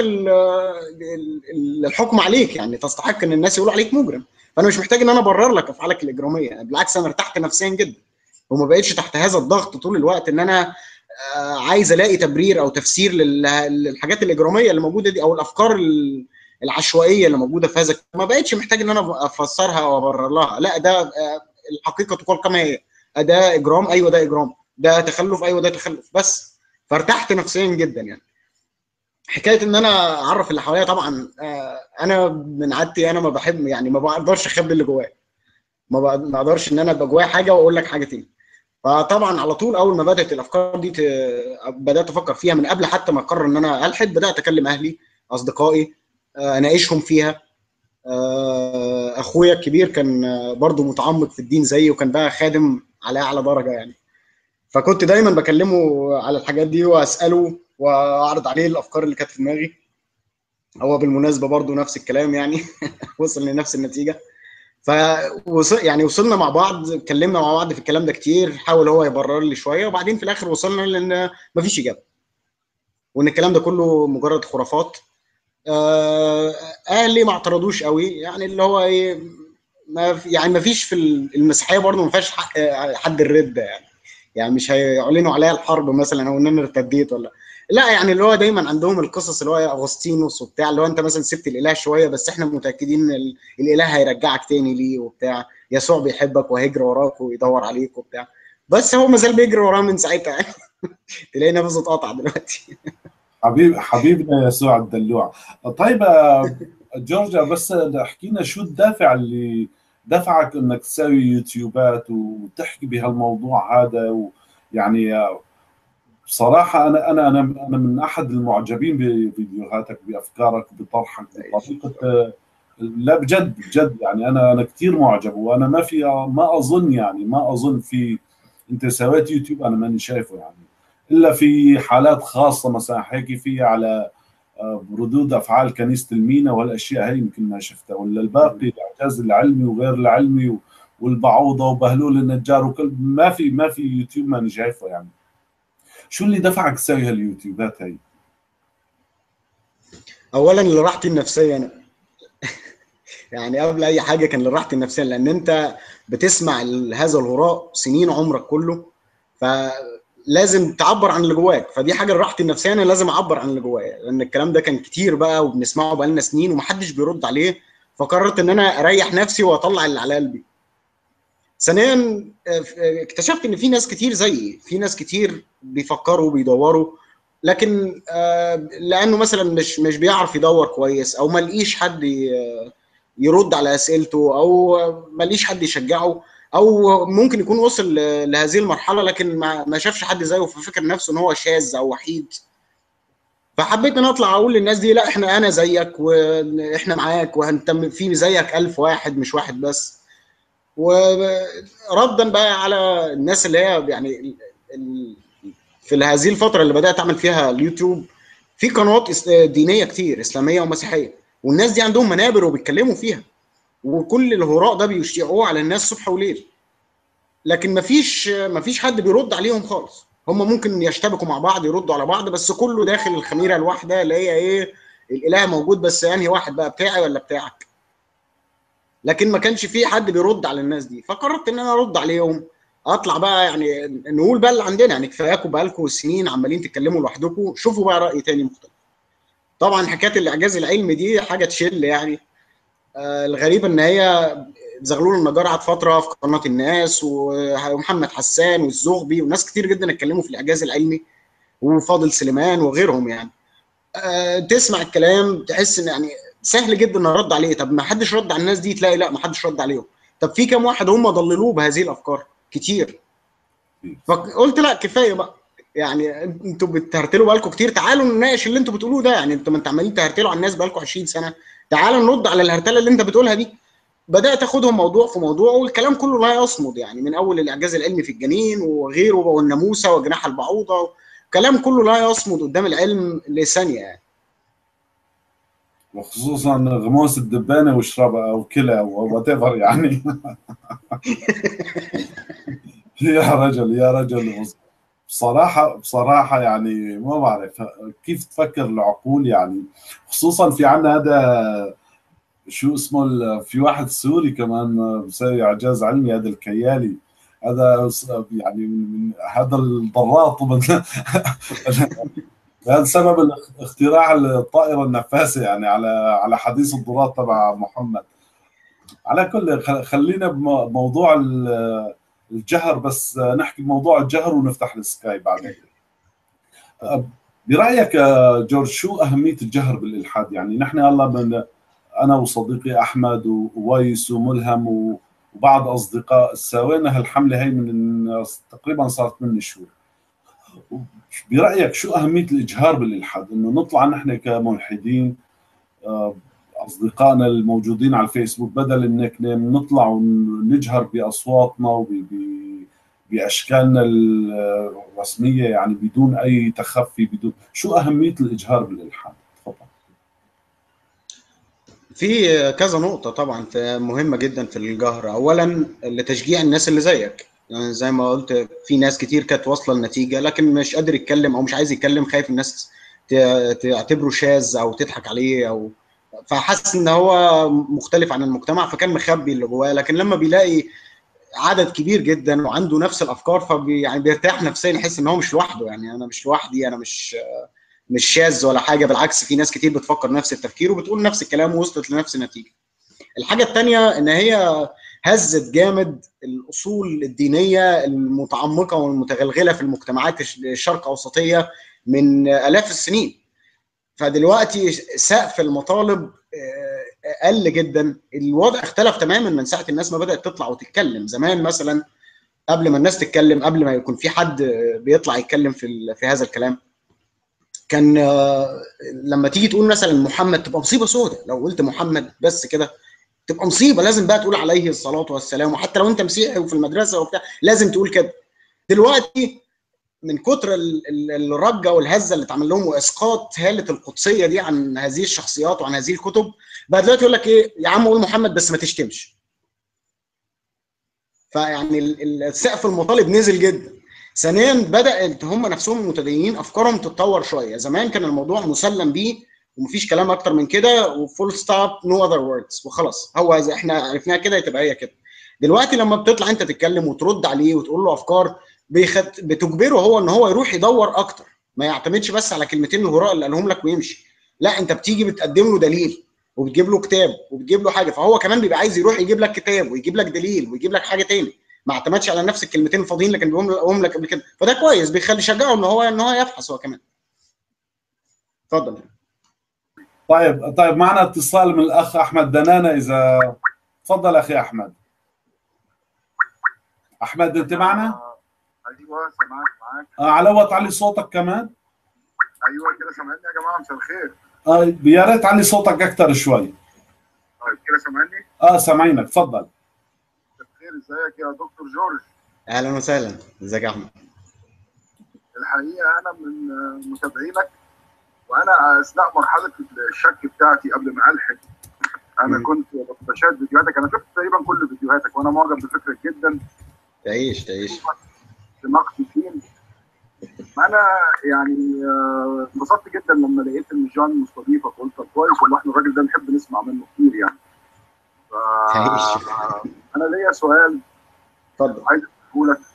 الحكم عليك يعني تستحق ان الناس يقولوا عليك مجرم فانا مش محتاج ان انا ابرر لك افعالك الاجراميه بالعكس انا ارتحت نفسيا جدا وما بقتش تحت هذا الضغط طول الوقت ان انا آه، عايز الاقي تبرير او تفسير للحاجات الاجراميه اللي موجوده دي او الافكار العشوائيه اللي موجوده في هذا ما بقتش محتاج ان انا افسرها او ابرر لها لا ده آه، الحقيقه تقول كما هي ده اجرام ايوه ده اجرام ده تخلف ايوه ده تخلف بس فارتحت نفسيا جدا يعني حكايه ان انا اعرف اللي حواليا طبعا آه، انا من عادتي انا ما بحب يعني ما بقدرش اخبي اللي جوايا ما بقدرش ان انا ابقى جوايا حاجه واقول لك حاجه تاني فطبعا على طول اول ما بدات الافكار دي ت... بدات افكر فيها من قبل حتى ما اقرر ان انا الحد بدات اكلم اهلي اصدقائي آه، اناقشهم فيها آه، اخويا الكبير كان برضو متعمق في الدين زيي وكان بقى خادم على اعلى درجه يعني فكنت دايما بكلمه على الحاجات دي واساله واعرض عليه الافكار اللي كانت في دماغي هو بالمناسبه برضو نفس الكلام يعني وصل لنفس النتيجه ف يعني وصلنا مع بعض اتكلمنا مع بعض في الكلام ده كتير حاول هو يبرر لي شويه وبعدين في الاخر وصلنا لان مفيش اجابه وان الكلام ده كله مجرد خرافات آه، اهلي ما اعترضوش قوي يعني اللي هو ايه ما يعني ما فيش في المسيحيه برضه ما فيهاش حد الرده يعني يعني مش هيعلنوا عليها الحرب مثلا او ان انا ارتديت ولا لا يعني اللي هو دايما عندهم القصص اللي هو اغسطينوس وبتاع اللي هو انت مثلا سبت الاله شويه بس احنا متاكدين ان الاله هيرجعك تاني ليه وبتاع يسوع بيحبك وهيجري وراك ويدور عليك وبتاع بس هو ما زال بيجري وراه من ساعتها تلاقي نفسه اتقطع دلوقتي حبيب حبيبنا يسوع الدلوع طيب جورجيا بس احكي لنا شو الدافع اللي دفعك انك تسوي يوتيوبات وتحكي بهالموضوع هذا ويعني بصراحة أنا أنا أنا أنا من أحد المعجبين بفيديوهاتك بأفكارك بطرحك بطريقة لا بجد بجد يعني أنا أنا كثير معجب وأنا ما في ما أظن يعني ما أظن في أنت سويت يوتيوب أنا ماني شايفه يعني إلا في حالات خاصة مثلا حكي فيها على آه، ردود افعال كنيسه المينا والاشياء هي يمكن ما شفتها ولا الباقي الاعجاز العلمي وغير العلمي والبعوضه وبهلول النجار وكل ما في ما في يوتيوب ما شايفه يعني شو اللي دفعك تسوي هاليوتيوبات هي؟ اولا لراحتي النفسيه انا يعني قبل اي حاجه كان لراحتي النفسيه لان انت بتسمع هذا الهراء سنين عمرك كله فلازم تعبر عن اللي جواك فدي حاجه لراحتي النفسيه انا لازم اعبر عن اللي جوايا لان الكلام ده كان كتير بقى وبنسمعه بقالنا سنين ومحدش بيرد عليه فقررت ان انا اريح نفسي واطلع اللي على قلبي ثانيا اكتشفت ان في ناس كتير زيي في ناس كتير بيفكروا بيدوروا لكن آه، لانه مثلا مش مش بيعرف يدور كويس او ما لقيش حد يرد على اسئلته او ما لقيش حد يشجعه او ممكن يكون وصل لهذه المرحله لكن ما شافش حد زيه ففكر نفسه ان هو شاذ او وحيد فحبيت ان اطلع اقول للناس دي لا احنا انا زيك واحنا معاك وهنتم في زيك ألف واحد مش واحد بس وردا بقى على الناس اللي هي يعني في هذه الفتره اللي بدات اعمل فيها اليوتيوب في قنوات دينيه كتير اسلاميه ومسيحيه والناس دي عندهم منابر وبيتكلموا فيها وكل الهراء ده بيشيعوه على الناس صبح وليل لكن مفيش مفيش حد بيرد عليهم خالص هم ممكن يشتبكوا مع بعض يردوا على بعض بس كله داخل الخميره الواحده اللي هي ايه الاله موجود بس انهي واحد بقى بتاعي ولا بتاعك لكن ما كانش في حد بيرد على الناس دي فقررت ان انا ارد عليهم اطلع بقى يعني نقول بقى اللي عندنا يعني كفاياكم بقى لكم سنين عمالين تتكلموا لوحدكم شوفوا بقى راي تاني مختلف طبعا حكايه الاعجاز العلمي دي حاجه تشل يعني آه الغريب ان هي زغلول النجار قعد فتره في قناه الناس ومحمد حسان والزغبي وناس كتير جدا اتكلموا في الاعجاز العلمي وفاضل سليمان وغيرهم يعني أه تسمع الكلام تحس ان يعني سهل جدا ان ارد عليه طب ما حدش رد على الناس دي تلاقي لا ما حدش رد عليهم طب في كام واحد هم ضللوه بهذه الافكار كتير فقلت لا كفايه بقى يعني انتوا بتهرتلوا بقالكم كتير تعالوا نناقش اللي انتوا بتقولوه ده يعني انتوا ما انتوا عمالين تهرتلوا على الناس بقالكم 20 سنه تعالوا نرد على الهرتله اللي انت بتقولها دي بدات اخدهم موضوع في موضوع والكلام كله لا يصمد يعني من اول الاعجاز العلمي في الجنين وغيره والناموسه وجناح البعوضه كلام كله لا يصمد قدام العلم لثانيه يعني وخصوصا غموس الدبانه واشربها او كلى او وات يعني يا رجل يا رجل بصراحه بصراحه يعني ما بعرف كيف تفكر العقول يعني خصوصا في عندنا هذا شو اسمه في واحد سوري كمان بسوي اعجاز علمي هذا الكيالي هذا يعني من هذا الضراط هذا سبب اختراع الطائره النفاثه يعني على على حديث الضراط تبع محمد على كل خلينا بموضوع الجهر بس نحكي بموضوع الجهر ونفتح السكاي بعدين برايك جورج شو اهميه الجهر بالالحاد يعني نحن هلا من انا وصديقي احمد وويس وملهم وبعض اصدقاء سوينا هالحمله هي من تقريبا صارت من شهور برايك شو اهميه الاجهار بالالحاد انه نطلع نحن كملحدين اصدقائنا الموجودين على الفيسبوك بدل النيك نيم نطلع ونجهر باصواتنا باشكالنا الرسميه يعني بدون اي تخفي بدون شو اهميه الاجهار بالالحاد تفضل في كذا نقطة طبعا مهمة جدا في الجهر، أولا لتشجيع الناس اللي زيك، يعني زي ما قلت في ناس كتير كانت واصلة لنتيجة لكن مش قادر يتكلم أو مش عايز يتكلم خايف الناس تعتبره شاذ أو تضحك عليه أو فحس إن هو مختلف عن المجتمع فكان مخبي اللي جواه لكن لما بيلاقي عدد كبير جدا وعنده نفس الافكار فبي يعني بيرتاح نفسيا يحس ان هو مش لوحده يعني انا مش لوحدي انا مش مش شاذ ولا حاجه بالعكس في ناس كتير بتفكر نفس التفكير وبتقول نفس الكلام ووصلت لنفس النتيجه. الحاجه الثانيه ان هي هزت جامد الاصول الدينيه المتعمقه والمتغلغله في المجتمعات الشرق اوسطيه من الاف السنين. فدلوقتي سقف المطالب قل جدا الوضع اختلف تماما من ساعه الناس ما بدات تطلع وتتكلم زمان مثلا قبل ما الناس تتكلم قبل ما يكون في حد بيطلع يتكلم في في هذا الكلام كان لما تيجي تقول مثلا محمد تبقى مصيبه سوداء لو قلت محمد بس كده تبقى مصيبه لازم بقى تقول عليه الصلاه والسلام وحتى لو انت مسيحي وفي المدرسه وبتاع لازم تقول كده دلوقتي من كتر الرجه والهزه اللي اتعمل لهم واسقاط هاله القدسيه دي عن هذه الشخصيات وعن هذه الكتب بقى دلوقتي يقول لك ايه يا عم قول محمد بس ما تشتمش فيعني السقف المطالب نزل جدا ثانيا بدات هم نفسهم المتدينين افكارهم تتطور شويه زمان كان الموضوع مسلم بيه ومفيش كلام اكتر من كده وفول ستوب نو اذر ووردز وخلاص هو احنا عرفناها كده تبقى هي كده دلوقتي لما بتطلع انت تتكلم وترد عليه وتقول له افكار بيخت... بتجبره هو ان هو يروح يدور اكتر ما يعتمدش بس على كلمتين الهراء اللي قالهم لك ويمشي لا انت بتيجي بتقدم له دليل وبتجيب له كتاب وبتجيب له حاجه فهو كمان بيبقى عايز يروح يجيب لك كتاب ويجيب لك دليل ويجيب لك حاجه تاني ما اعتمدش على نفس الكلمتين الفاضيين اللي كان بيقولهم لك قبل كده فده كويس بيخلي يشجعه ان هو ان هو يبحث هو كمان اتفضل طيب طيب معنا اتصال من الاخ احمد دنانه اذا تفضل اخي احمد احمد انت معنا؟ ايوه سامعك معاك آه على وقت علي صوتك كمان ايوه كده سامعني يا جماعه مساء الخير آه يا ريت علي صوتك اكثر شوي طيب كده سامعني اه سامعينك تفضل مساء الخير ازيك يا دكتور جورج اهلا وسهلا ازيك يا احمد الحقيقه انا من متابعينك وانا اثناء مرحله الشك بتاعتي قبل ما الحق انا مم. كنت بشاهد فيديوهاتك انا شفت تقريبا كل فيديوهاتك وانا معجب بفكرك جدا تعيش تعيش دماغ فين انا يعني آه، انبسطت جدا لما لقيت ان جان مستضيفك قلت طب كويس والله احنا الراجل ده نحب نسمع منه كتير يعني ف تعيش انا ليا سؤال اتفضل عايز اساله لك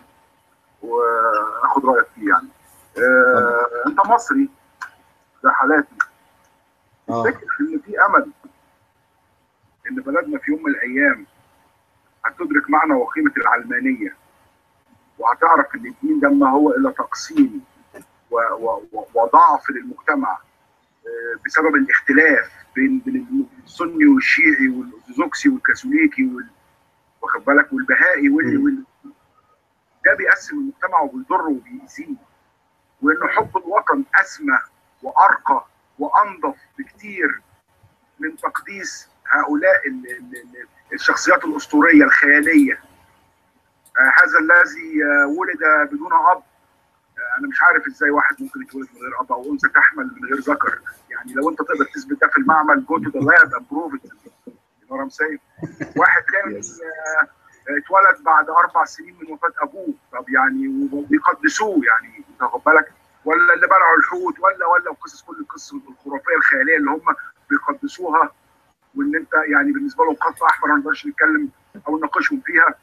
واخد رايك فيه يعني آه، انت مصري ده حالاتي اه تفتكر ان في امل ان بلدنا في يوم من الايام هتدرك معنى وقيمه العلمانيه وهتعرف ان الدين ده ما هو الا تقسيم و- و- و- وضعف للمجتمع آه، بسبب الاختلاف بين بين السني والشيعي والارثوذكسي والكاثوليكي وال- واخد بالك والبهائي واللي مم. واللي ده بيقسم المجتمع وبيضره وبيأذيه وانه حب الوطن اسمى وارقى وانظف بكتير من تقديس هؤلاء ال- ال- ال- الشخصيات الاسطوريه الخياليه آه، هذا الذي آه، ولد بدون اب آه، انا مش عارف ازاي واحد ممكن يتولد من غير اب او انثى تحمل من غير ذكر يعني لو انت تقدر تثبت ده في المعمل جو تو ذا لاب اند بروف ات يو سيد واحد تاني Yes. آه، آه، اتولد بعد اربع سنين من وفاه ابوه طب يعني وبيقدسوه يعني انت واخد بالك ولا اللي بلعوا الحوت ولا ولا وقصص كل القصص الخرافيه الخياليه اللي هم بيقدسوها وان انت يعني بالنسبه لهم خط احمر ما نقدرش نتكلم او نناقشهم فيها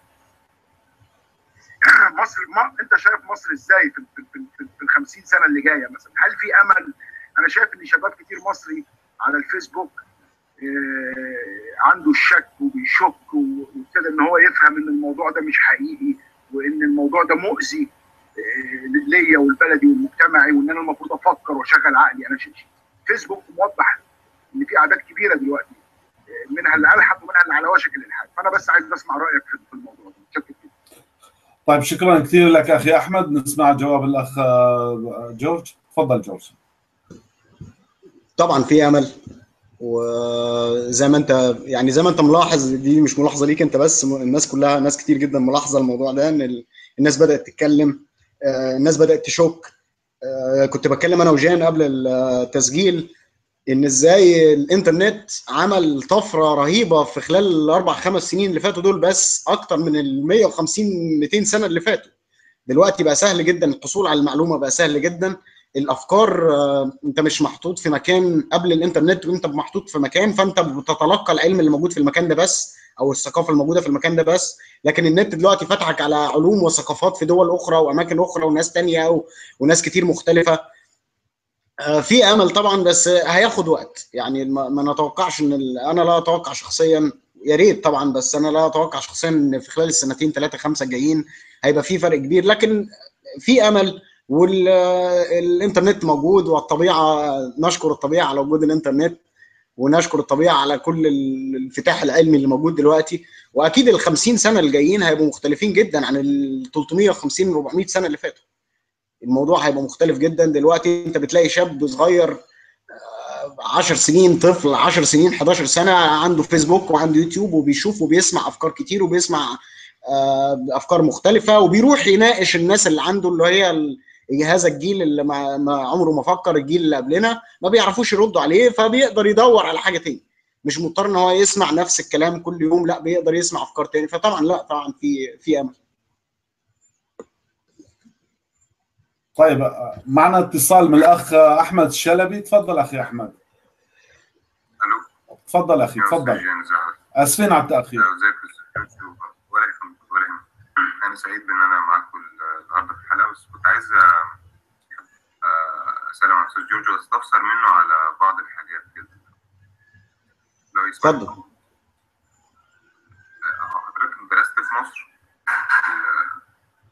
مصر ما انت شايف مصر ازاي في في في, في, في ال 50 سنه اللي جايه مثلا هل في امل انا شايف ان شباب كتير مصري على الفيسبوك آه، عنده الشك وبيشك وابتدى ان هو يفهم ان الموضوع ده مش حقيقي وان الموضوع ده مؤذي آه، ليا ولبلدي ولمجتمعي وان انا المفروض افكر واشغل عقلي انا شايف فيسبوك موضح ان في اعداد كبيره دلوقتي آه، منها اللي الحد ومنها اللي على وشك الالحاد فانا بس عايز اسمع رايك في في الموضوع ده متشكر جدا طيب شكرا كثير لك اخي احمد نسمع جواب الاخ آه، جورج تفضل جورج طبعا في امل وزي ما انت يعني زي ما انت ملاحظ دي مش ملاحظه ليك انت بس م- الناس كلها ناس كتير جدا ملاحظه الموضوع ده ان ال- الناس بدات تتكلم آه، الناس بدات تشك آه، كنت بتكلم انا وجان قبل التسجيل ان ازاي الانترنت عمل طفره رهيبه في خلال الاربع خمس سنين اللي فاتوا دول بس اكتر من ال 150 200 سنه اللي فاتوا دلوقتي بقى سهل جدا الحصول على المعلومه بقى سهل جدا الافكار آه، انت مش محطوط في مكان قبل الانترنت وانت محطوط في مكان فانت بتتلقى العلم اللي موجود في المكان ده بس او الثقافه الموجوده في المكان ده بس لكن النت دلوقتي فتحك على علوم وثقافات في دول اخرى واماكن اخرى وناس تانية و... وناس كتير مختلفه آه، في امل طبعا بس هياخد وقت يعني ما, ما نتوقعش ان ال... انا لا اتوقع شخصيا يا ريت طبعا بس انا لا اتوقع شخصيا ان في خلال السنتين ثلاثه خمسه الجايين هيبقى في فرق كبير لكن في امل والانترنت موجود والطبيعه نشكر الطبيعه على وجود الانترنت ونشكر الطبيعه على كل الانفتاح العلمي اللي موجود دلوقتي واكيد ال 50 سنه الجايين هيبقوا مختلفين جدا عن ال 350 400 سنه اللي فاتوا الموضوع هيبقى مختلف جدا دلوقتي انت بتلاقي شاب صغير 10 سنين طفل 10 سنين 11 سنه عنده فيسبوك وعنده يوتيوب وبيشوف وبيسمع افكار كتير وبيسمع آه، افكار مختلفه وبيروح يناقش الناس اللي عنده اللي هي ال- هذا الجيل اللي ما, ما عمره ما فكر الجيل اللي قبلنا ما بيعرفوش يردوا عليه فبيقدر يدور على حاجه تاني مش مضطر ان هو يسمع نفس الكلام كل يوم لا بيقدر يسمع افكار تاني فطبعا لا طبعا في في امل طيب آه، معنا اتصال من الاخ احمد الشلبي تفضل اخي احمد الو تفضل اخي يا أستاذ تفضل جان زهر اسفين على التاخير ازيك يا أستاذ يوسف؟ ولا يهمك ولا يهمك انا سعيد بان انا معاكم النهارده في الحلقه بس كنت عايز آه، آه، اسال عن استاذ جورج واستفسر منه على بعض الحاجات كده لو يسمح اتفضل. آه، حضرتك درست في مصر ال-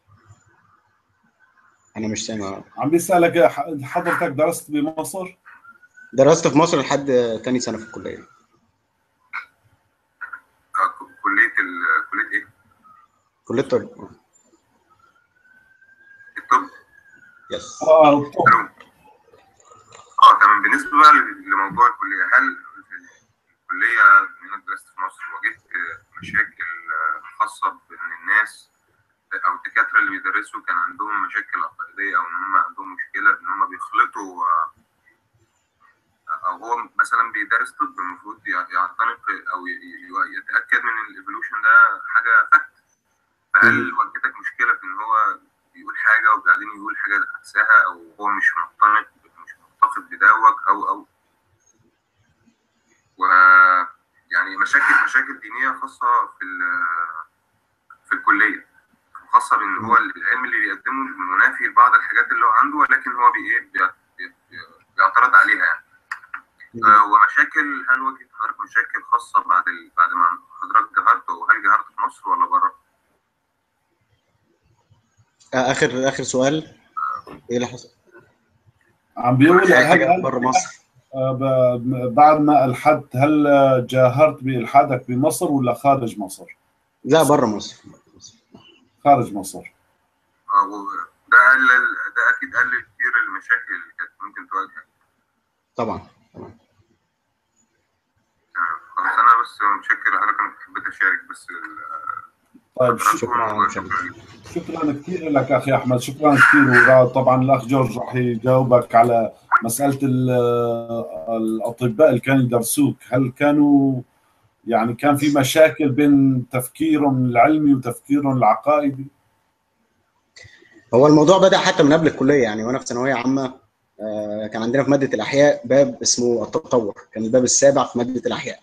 انا مش سامع عم بيسالك ح- حضرتك درست بمصر درست في مصر لحد تاني سنه في الكليه آه، ك- كليه ال- كليه ايه؟ كليه الطب الطب يس اه الو اه تمام بالنسبه بقى لموضوع الكليه هل في الكليه بما انك درست في مصر واجهت مشاكل خاصه بان الناس او الدكاتره اللي بيدرسوا كان عندهم مشاكل عقائديه او ان هم عندهم مشكله ان هم بيخلطوا آه، او هو مثلا بيدرس طب المفروض يع- يعتنق او ي- ي- يتاكد من الايفولوشن ده حاجه فاكت فهل واجهت حاجه وبعدين يقول حاجه عكسها او هو مش مقتنع مش متفق بدوت او او و يعني مشاكل مشاكل دينيه خاصه في في الكليه خاصه بان هو العلم اللي بيقدمه منافي لبعض الحاجات اللي هو عنده ولكن هو بايه بيعترض عليها يعني ومشاكل هل واجهت حضرتك مشاكل خاصه بعد ال... بعد ما حضرتك جهرت وهل جهرت في مصر ولا بره؟ اخر اخر سؤال ايه اللي حصل؟ عم بيقول هل بره مصر بعد ما الحدت هل جاهرت بالحادك بمصر ولا خارج مصر؟ لا بره مصر خارج مصر ده قلل ده اكيد قلل كتير المشاكل اللي كانت ممكن تواجهك طبعا طبعا خلاص انا بس متشكر لحضرتك انا حبيت اشارك بس طيب شكرا شكرا كثير لك اخي احمد شكرا كثير وطبعا الاخ جورج راح يجاوبك على مساله الاطباء اللي كانوا يدرسوك هل كانوا يعني كان في مشاكل بين تفكيرهم العلمي وتفكيرهم العقائدي هو الموضوع بدا حتى من قبل الكليه يعني وانا في ثانويه عامه كان عندنا في ماده الاحياء باب اسمه التطور كان الباب السابع في ماده الاحياء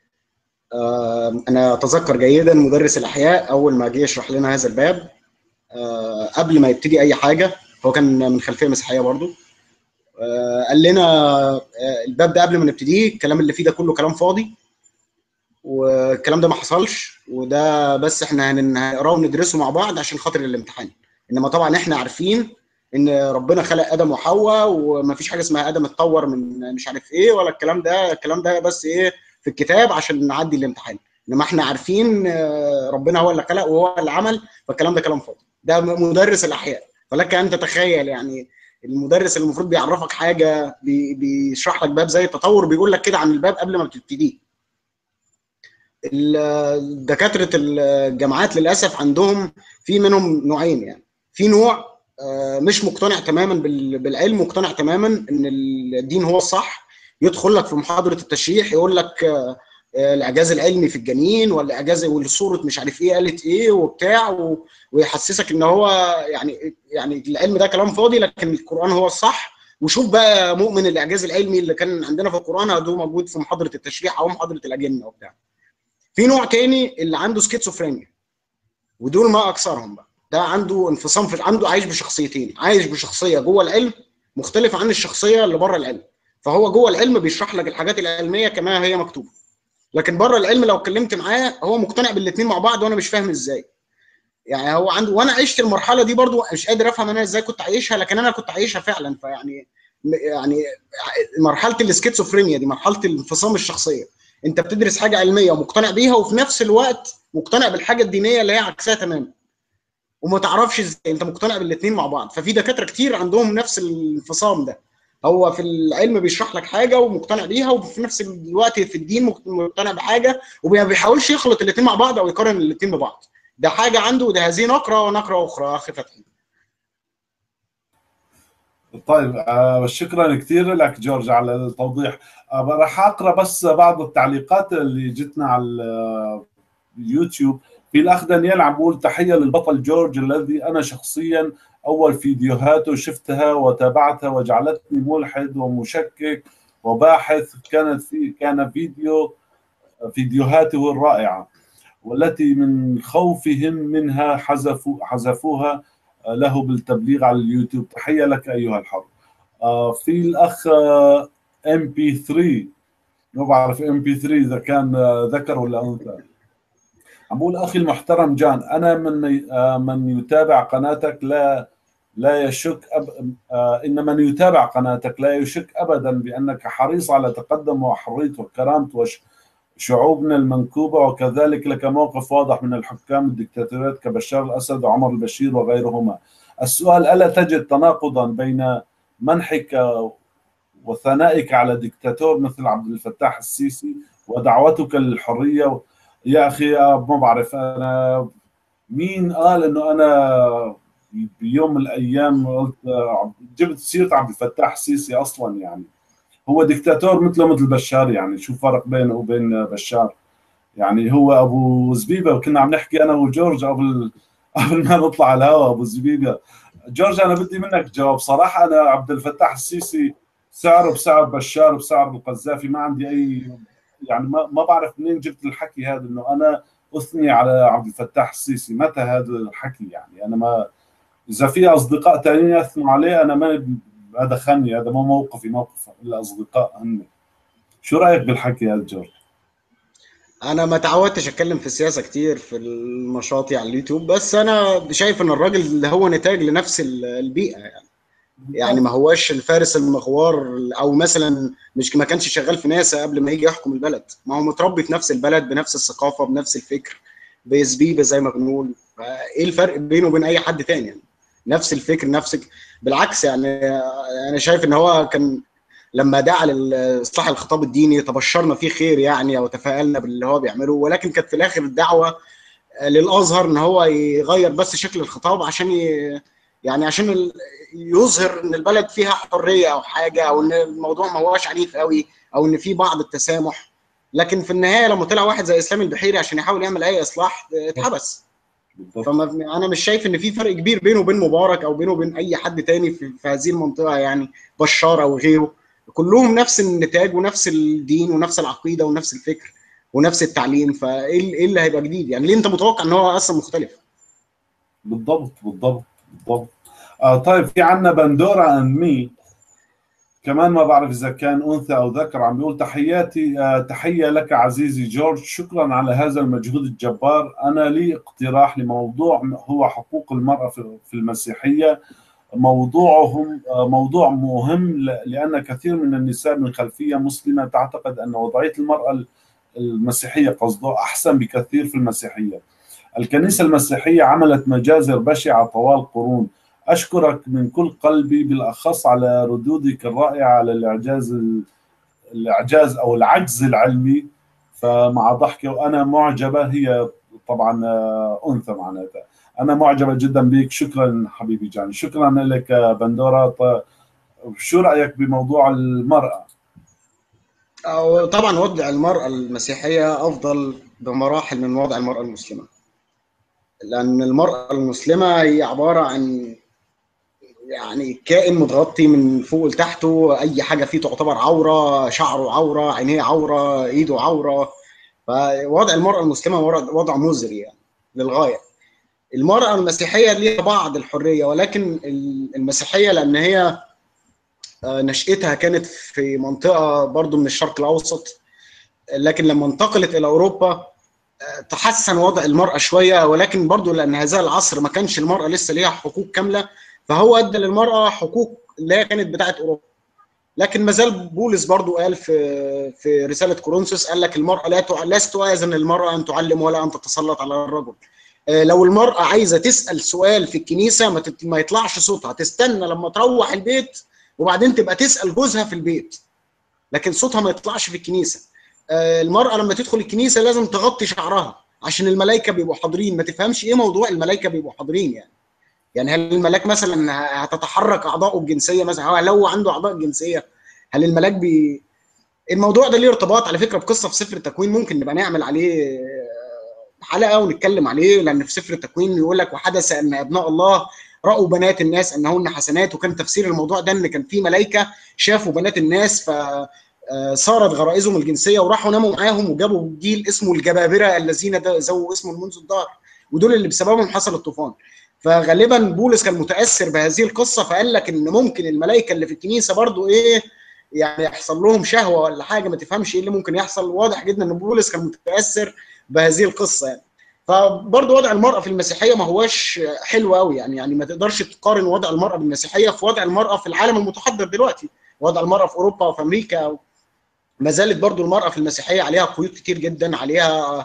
انا اتذكر جيدا مدرس الاحياء اول ما جه يشرح لنا هذا الباب قبل ما يبتدي اي حاجه هو كان من خلفيه مسيحيه برضو قال لنا الباب ده قبل ما نبتديه الكلام اللي فيه ده كله كلام فاضي والكلام ده ما حصلش وده بس احنا هنقراه وندرسه مع بعض عشان خاطر الامتحان انما طبعا احنا عارفين ان ربنا خلق ادم وحواء وما فيش حاجه اسمها ادم اتطور من مش عارف ايه ولا الكلام ده الكلام ده بس ايه في الكتاب عشان نعدي الامتحان انما احنا عارفين ربنا هو اللي خلق وهو اللي عمل فالكلام ده كلام فاضي ده مدرس الاحياء فلك ان تتخيل يعني المدرس اللي المفروض بيعرفك حاجه بي بيشرح لك باب زي التطور بيقول لك كده عن الباب قبل ما بتبتديه دكاتره الجامعات للاسف عندهم في منهم نوعين يعني في نوع مش مقتنع تماما بالعلم مقتنع تماما ان الدين هو الصح يدخل لك في محاضره التشريح يقول لك الاعجاز العلمي في الجنين ولا اعجاز والصوره مش عارف ايه قالت ايه وبتاع ويحسسك ان هو يعني يعني العلم ده كلام فاضي لكن القران هو الصح وشوف بقى مؤمن الاعجاز العلمي اللي كان عندنا في القران ده موجود في محاضره التشريح او محاضره الاجنه وبتاع في نوع تاني اللي عنده سكيزوفرينيا ودول ما اكثرهم بقى ده عنده انفصام في عنده عايش بشخصيتين عايش بشخصيه جوه العلم مختلفه عن الشخصيه اللي بره العلم فهو جوه العلم بيشرح لك الحاجات العلميه كما هي مكتوبه لكن بره العلم لو اتكلمت معاه هو مقتنع بالاثنين مع بعض وانا مش فاهم ازاي يعني هو عنده وانا عشت المرحله دي برضو مش قادر افهم انا ازاي كنت عايشها لكن انا كنت عايشها فعلا فيعني يعني مرحله السكيزوفرينيا دي مرحله الانفصام الشخصيه انت بتدرس حاجه علميه ومقتنع بيها وفي نفس الوقت مقتنع بالحاجه الدينيه اللي هي عكسها تماما وما تعرفش ازاي انت مقتنع بالاثنين مع بعض ففي دكاتره كتير عندهم نفس الانفصام ده هو في العلم بيشرح لك حاجه ومقتنع بيها وفي نفس الوقت في الدين مقتنع بحاجه وما بيحاولش يخلط الاثنين مع بعض او يقارن الاثنين ببعض ده حاجه عنده وده هذه نقره ونقره اخرى اخي فتحي طيب آه شكرا كثير لك جورج على التوضيح آه راح اقرا بس بعض التعليقات اللي جتنا على اليوتيوب في الاخ دانيال عم بقول تحيه للبطل جورج الذي انا شخصيا اول فيديوهاته شفتها وتابعتها وجعلتني ملحد ومشكك وباحث كانت في كان فيديو فيديوهاته الرائعه والتي من خوفهم منها حذفوا حذفوها له بالتبليغ على اليوتيوب تحيه لك ايها الحر في الاخ ام بي 3 ما بعرف ام بي 3 اذا كان ذكر ولا انثى عم بقول اخي المحترم جان انا من من يتابع قناتك لا لا يشك أب... ان من يتابع قناتك لا يشك ابدا بانك حريص على تقدم وحريه وكرامه وش... شعوبنا المنكوبه وكذلك لك موقف واضح من الحكام الدكتاتوريات كبشار الاسد وعمر البشير وغيرهما. السؤال الا تجد تناقضا بين منحك وثنائك على دكتاتور مثل عبد الفتاح السيسي ودعوتك للحريه يا اخي ما بعرف انا مين قال انه انا بيوم من الايام قلت جبت سيره عبد الفتاح السيسي اصلا يعني هو دكتاتور مثله مثل بشار يعني شو فرق بينه وبين بشار يعني هو ابو زبيبه وكنا عم نحكي انا وجورج قبل قبل ما نطلع على الهواء ابو زبيبه جورج انا بدي منك جواب صراحه انا عبد الفتاح السيسي سعره بسعر بشار بسعر القذافي ما عندي اي يعني ما, ما بعرف منين جبت الحكي هذا انه انا اثني على عبد الفتاح السيسي متى هذا الحكي يعني انا ما اذا في اصدقاء ثانيين يثنوا عليه انا ما هذا خني هذا مو موقفي موقف الاصدقاء هن شو رايك بالحكي هذا جورج؟ انا ما تعودتش اتكلم في السياسه كتير في النشاطي على اليوتيوب بس انا شايف ان الراجل اللي هو نتاج لنفس البيئه يعني يعني ما هواش الفارس المغوار او مثلا مش ما كانش شغال في ناسا قبل ما يجي يحكم البلد ما هو متربي في نفس البلد بنفس الثقافه بنفس الفكر بزبيبه زي ما بنقول ايه الفرق بينه وبين اي حد تاني يعني نفس الفكر نفس بالعكس يعني انا شايف ان هو كان لما دعا لاصلاح الخطاب الديني تبشرنا فيه خير يعني او تفائلنا باللي هو بيعمله ولكن كانت في الاخر الدعوه للازهر ان هو يغير بس شكل الخطاب عشان ي... يعني عشان يظهر ان البلد فيها حريه او حاجه او ان الموضوع ما هواش عنيف قوي او ان في بعض التسامح لكن في النهايه لما طلع واحد زي اسلام البحيري عشان يحاول يعمل اي اصلاح اتحبس فما انا مش شايف ان في فرق كبير بينه وبين مبارك او بينه وبين اي حد تاني في, في هذه المنطقه يعني بشار او غيره كلهم نفس النتاج ونفس الدين ونفس العقيده ونفس الفكر ونفس التعليم فايه اللي هيبقى جديد يعني ليه انت متوقع ان هو اصلا مختلف بالضبط بالضبط بالضبط آه طيب في عندنا بندورا اند مي كمان ما بعرف اذا كان انثى او ذكر عم بيقول تحياتي آه تحيه لك عزيزي جورج شكرا على هذا المجهود الجبار انا لي اقتراح لموضوع هو حقوق المراه في المسيحيه موضوعهم موضوع مهم لان كثير من النساء من خلفيه مسلمه تعتقد ان وضعيه المراه المسيحيه قصده احسن بكثير في المسيحيه. الكنيسه المسيحيه عملت مجازر بشعه طوال قرون. اشكرك من كل قلبي بالاخص على ردودك الرائعه على الاعجاز الاعجاز او العجز العلمي فمع ضحكه وانا معجبه هي طبعا انثى معناتها. انا معجبه جدا بك شكرا حبيبي جان شكرا لك بندورا شو رايك بموضوع المراه طبعا وضع المراه المسيحيه افضل بمراحل من وضع المراه المسلمه لان المراه المسلمه هي عباره عن يعني كائن متغطي من فوق لتحته اي حاجه فيه تعتبر عوره شعره عوره عينيه عوره ايده عوره فوضع المراه المسلمه وضع مزري يعني للغايه المرأة المسيحية ليها بعض الحرية ولكن المسيحية لأن هي نشأتها كانت في منطقة برضو من الشرق الأوسط لكن لما انتقلت إلى أوروبا تحسن وضع المرأة شوية ولكن برضو لأن هذا العصر ما كانش المرأة لسه ليها حقوق كاملة فهو أدى للمرأة حقوق اللي هي كانت بتاعت أوروبا لكن ما زال بولس برضو قال في في رسالة كورنثوس قال لك المرأة لا لست آذن المرأة أن تعلم ولا أن تتسلط على الرجل لو المرأة عايزة تسأل سؤال في الكنيسة ما, تت... ما يطلعش صوتها تستنى لما تروح البيت وبعدين تبقى تسأل جوزها في البيت لكن صوتها ما يطلعش في الكنيسة المرأة لما تدخل الكنيسة لازم تغطي شعرها عشان الملائكة بيبقوا حاضرين ما تفهمش ايه موضوع الملائكة بيبقوا حاضرين يعني يعني هل الملاك مثلا هتتحرك اعضائه الجنسيه مثلا لو عنده اعضاء جنسيه هل الملاك بي الموضوع ده ليه ارتباط على فكره بقصه في سفر التكوين ممكن نبقى نعمل عليه حلقه ونتكلم عليه لان في سفر التكوين يقول لك وحدث ان ابناء الله راوا بنات الناس انهن حسنات وكان تفسير الموضوع ده ان كان في ملائكه شافوا بنات الناس ف صارت غرائزهم الجنسيه وراحوا ناموا معاهم وجابوا جيل اسمه الجبابره الذين ذووا اسم منذ الدهر ودول اللي بسببهم حصل الطوفان فغالبا بولس كان متاثر بهذه القصه فقال لك ان ممكن الملائكه اللي في الكنيسه برضو ايه يعني يحصل لهم شهوه ولا حاجه ما تفهمش ايه اللي ممكن يحصل واضح جدا ان بولس كان متاثر بهذه القصه يعني فبرضه وضع المراه في المسيحيه ما هواش حلو قوي يعني يعني ما تقدرش تقارن وضع المراه بالمسيحيه في وضع المراه في العالم المتحضر دلوقتي وضع المراه في اوروبا وفي امريكا ما زالت برضه المراه في المسيحيه عليها قيود كتير جدا عليها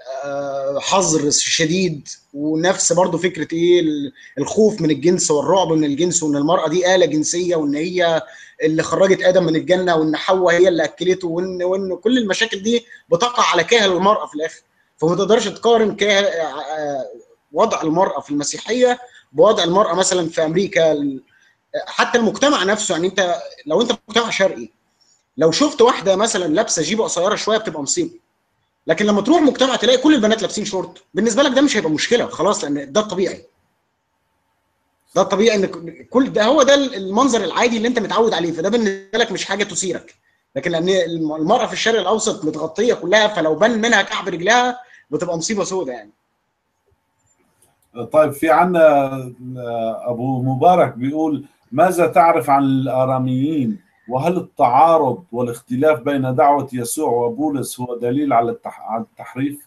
حظر شديد ونفس برضه فكره ايه الخوف من الجنس والرعب من الجنس وان المراه دي اله جنسيه وان هي اللي خرجت ادم من الجنه وان حواء هي اللي اكلته وان وان كل المشاكل دي بتقع على كاهل المراه في الاخر فما تقدرش تقارن وضع المراه في المسيحيه بوضع المراه مثلا في امريكا حتى المجتمع نفسه يعني انت لو انت مجتمع شرقي لو شفت واحده مثلا لابسه جيبه قصيره شويه بتبقى مصيبه لكن لما تروح مجتمع تلاقي كل البنات لابسين شورت بالنسبه لك ده مش هيبقى مشكله خلاص لان ده الطبيعي ده الطبيعي ان كل ده هو ده المنظر العادي اللي انت متعود عليه فده بالنسبه لك مش حاجه تثيرك لكن لان المراه في الشرق الاوسط متغطيه كلها فلو بان منها كعب رجلها بتبقى مصيبه سوداء يعني طيب في عنا ابو مبارك بيقول ماذا تعرف عن الاراميين وهل التعارض والاختلاف بين دعوه يسوع وبولس هو دليل على التحريف؟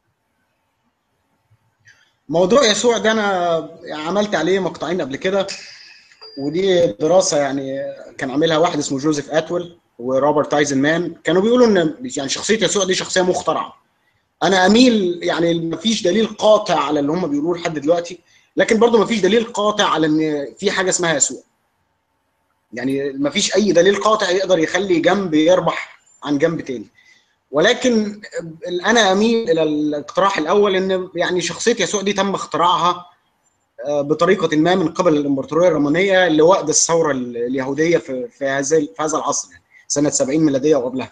موضوع يسوع ده انا عملت عليه مقطعين قبل كده ودي دراسه يعني كان عاملها واحد اسمه جوزيف اتول وروبرت ايزنمان كانوا بيقولوا ان يعني شخصيه يسوع دي شخصيه مخترعه انا اميل يعني ما فيش دليل قاطع على اللي هم بيقولوه لحد دلوقتي لكن برضه ما فيش دليل قاطع على ان في حاجه اسمها يسوع يعني ما فيش اي دليل قاطع يقدر يخلي جنب يربح عن جنب تاني ولكن انا اميل الى الاقتراح الاول ان يعني شخصيه يسوع دي تم اختراعها بطريقه ما من قبل الامبراطوريه الرومانيه لوقت الثوره اليهوديه في في هذا في هذا العصر يعني سنه 70 ميلاديه وقبلها.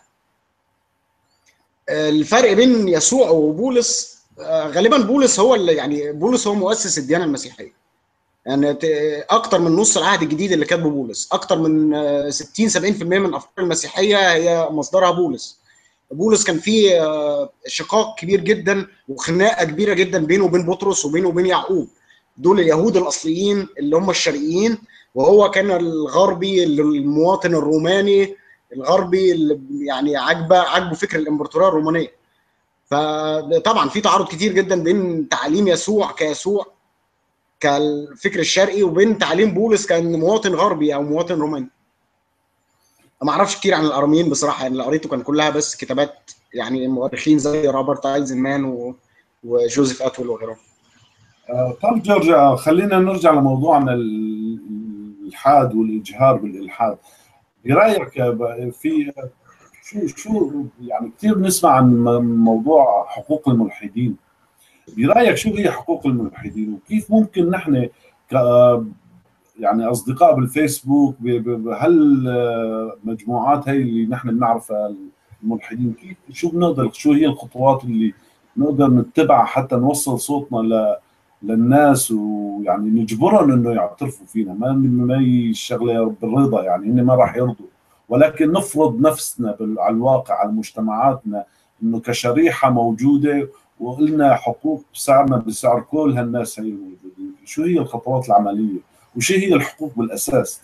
الفرق بين يسوع وبولس غالبا بولس هو اللي يعني بولس هو مؤسس الديانه المسيحيه. يعني اكتر من نص العهد الجديد اللي كاتبه بولس، اكتر من 60 70% من الافكار المسيحيه هي مصدرها بولس. بولس كان فيه شقاق كبير جدا وخناقه كبيره جدا بينه وبين بطرس وبينه وبين يعقوب. دول اليهود الاصليين اللي هم الشرقيين وهو كان الغربي المواطن الروماني الغربي اللي يعني عاجبه عاجبه فكر الامبراطوريه الرومانيه فطبعا في تعارض كتير جدا بين تعاليم يسوع كيسوع كالفكر الشرقي وبين تعاليم بولس كان مواطن غربي او مواطن روماني ما اعرفش كتير عن الاراميين بصراحه يعني اللي قريته كان كلها بس كتابات يعني مؤرخين زي روبرت ايزنمان وجوزيف اتول وغيرهم طب جورج خلينا نرجع لموضوعنا الالحاد والاجهار بالالحاد برايك في شو شو يعني كثير بنسمع عن موضوع حقوق الملحدين برايك شو هي حقوق الملحدين وكيف ممكن نحن ك يعني اصدقاء بالفيسبوك هل مجموعات هي اللي نحن بنعرفها الملحدين كيف شو بنقدر شو هي الخطوات اللي نقدر نتبعها حتى نوصل صوتنا ل للناس ويعني نجبرهم انه يعترفوا فينا ما ما هي الشغله بالرضا يعني هن ما راح يرضوا ولكن نفرض نفسنا على الواقع على مجتمعاتنا انه كشريحه موجوده وقلنا حقوق بسعرنا بسعر كل هالناس هي الموجودين شو هي الخطوات العمليه وشو هي الحقوق بالاساس